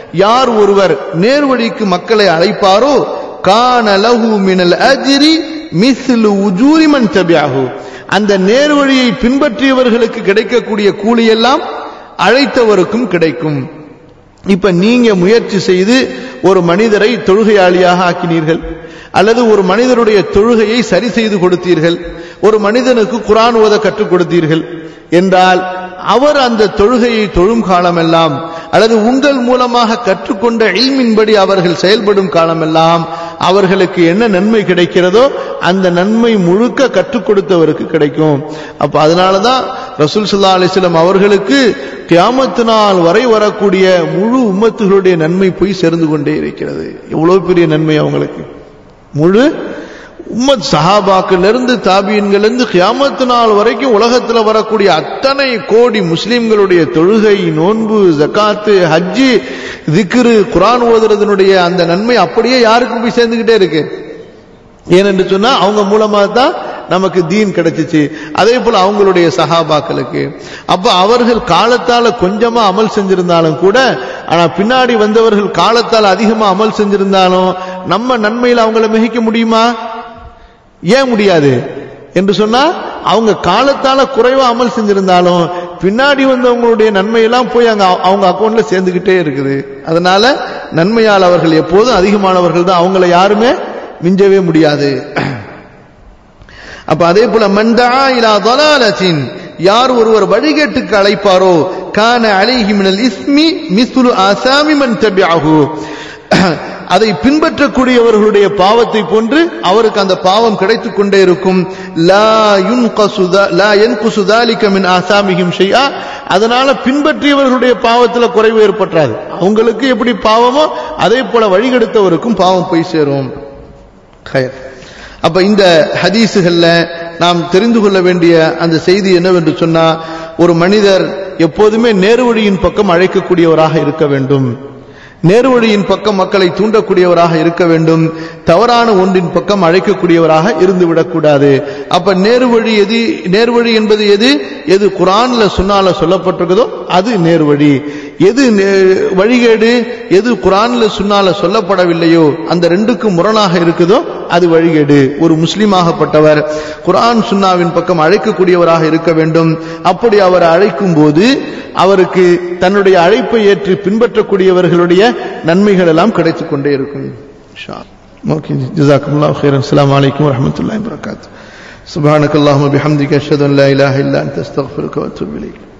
யார் ஒருவர் நேர்வழிக்கு மக்களை அழைப்பாரோ கான லஹு மினல் அஜ்ரி மிஸ்லு உஜூரி மன் தபியாஹு அந்த நேர்வழியை பின்பற்றியவர்களுக்கு கிடைக்கக்கூடிய கூலி எல்லாம் அழைத்தவருக்கும் கிடைக்கும் இப்ப நீங்க முயற்சி செய்து ஒரு மனிதரை தொழுகையாளியாக ஆக்கினீர்கள் அல்லது ஒரு மனிதருடைய தொழுகையை சரி செய்து கொடுத்தீர்கள் ஒரு மனிதனுக்கு குரான் ஓத கற்றுக் கொடுத்தீர்கள் என்றால் அவர் அந்த தொழுகையை தொழும் காலமெல்லாம் அல்லது உங்கள் மூலமாக கற்றுக்கொண்ட இல்மின்படி அவர்கள் செயல்படும் காலமெல்லாம் அவர்களுக்கு என்ன நன்மை கிடைக்கிறதோ அந்த நன்மை முழுக்க கற்றுக் கொடுத்தவருக்கு கிடைக்கும் அப்ப அதனாலதான் ரசூல் சுல்லா அலிஸ்லாம் அவர்களுக்கு கியாமத்து நாள் வரை வரக்கூடிய முழு உம்மத்துகளுடைய நன்மை போய் சேர்ந்து கொண்டே இருக்கிறது எவ்வளவு பெரிய நன்மை அவங்களுக்கு முழு உம்மத் சஹாபாக்கள்ல இருந்து தாபியன்கள் இருந்து கியாமத்து நாள் வரைக்கும் உலகத்துல வரக்கூடிய அத்தனை கோடி முஸ்லிம்களுடைய தொழுகை நோன்பு ஜக்காத்து ஹஜ்ஜி திக்ரு குரான் ஓதுறதனுடைய அந்த நன்மை அப்படியே யாருக்கும் போய் சேர்ந்துகிட்டே இருக்கு ஏனென்று சொன்னா அவங்க மூலமா தான் நமக்கு தீன் கிடைச்சிச்சு அதே போல அவங்களுடைய சஹாபாக்களுக்கு அப்ப அவர்கள் காலத்தால கொஞ்சமா அமல் செஞ்சிருந்தாலும் கூட ஆனா பின்னாடி வந்தவர்கள் காலத்தால் அதிகமா அமல் செஞ்சிருந்தாலும் நம்ம நன்மையில் அவங்கள மிகைக்க முடியுமா ஏன் முடியாது என்று சொன்னா அவங்க காலத்தால குறைவா அமல் செஞ்சிருந்தாலும் பின்னாடி வந்தவங்களுடைய நன்மையெல்லாம் போய் அங்க அவங்க அக்கௌண்ட்ல சேர்ந்துகிட்டே இருக்குது அதனால நன்மையால் அவர்கள் எப்போதும் அதிகமானவர்கள் தான் அவங்கள யாருமே மிஞ்சவே முடியாது அப்ப அதே போல மண்டா இலா தொலாலத்தின் யார் ஒருவர் வழிகேட்டுக்கு அழைப்பாரோ கான அலைஹி மினல் இஸ்மி மிஸ்லு ஆசாமி மன் தபியாகு அதை பின்பற்றக்கூடியவர்களுடைய பாவத்தை போன்று அவருக்கு அந்த பாவம் கிடைத்துக் கொண்டே இருக்கும் லா யுன்கசுதா லா யன்குசுதாலிக மின் ஆசாமிஹிம் ஷைஆ அதனால பின்பற்றியவர்களுடைய பாவத்துல குறைவு ஏற்பட்டாது அவங்களுக்கு எப்படி பாவமோ அதே போல வழிகெடுத்தவருக்கும் பாவம் போய் சேரும் கயர் அப்ப இந்த ஹதீஸுகள்ல நாம் தெரிந்து கொள்ள வேண்டிய அந்த செய்தி என்னவென்று சொன்னா ஒரு மனிதர் எப்போதுமே நேர்வழியின் பக்கம் அழைக்கக்கூடியவராக இருக்க வேண்டும் நேர்வழியின் பக்கம் மக்களை தூண்டக்கூடியவராக இருக்க வேண்டும் தவறான ஒன்றின் பக்கம் அழைக்கக்கூடியவராக இருந்து விடக்கூடாது அப்ப நேர்வழி எது நேர்வழி என்பது எது எது குரான்ல சொன்னால சொல்லப்பட்டிருக்குதோ அது நேர்வழி எது வழிகேடு எது குரான்ல சொன்னால சொல்லப்படவில்லையோ அந்த ரெண்டுக்கும் முரணாக இருக்குதோ அது வழிகேடு ஒரு முஸ்லீமாகப்பட்டவர் குரான் சுன்னாவின் பக்கம் அழைக்கக்கூடியவராக இருக்க வேண்டும் அப்படி அவர் அழைக்கும் போது அவருக்கு தன்னுடைய அழைப்பை ஏற்று பின்பற்றக்கூடியவர்களுடைய நன்மைகள் எல்லாம் கிடைத்துக் கொண்டே இருக்கும் ஓகே ஜிசாக்கும் அஸ்லாம் வலைக்கம் வரமத்துல்லாஹி வரகாத்து سبحانك اللهم بحمدك اشهد ان لا اله الا انت استغفرك واتوب اليك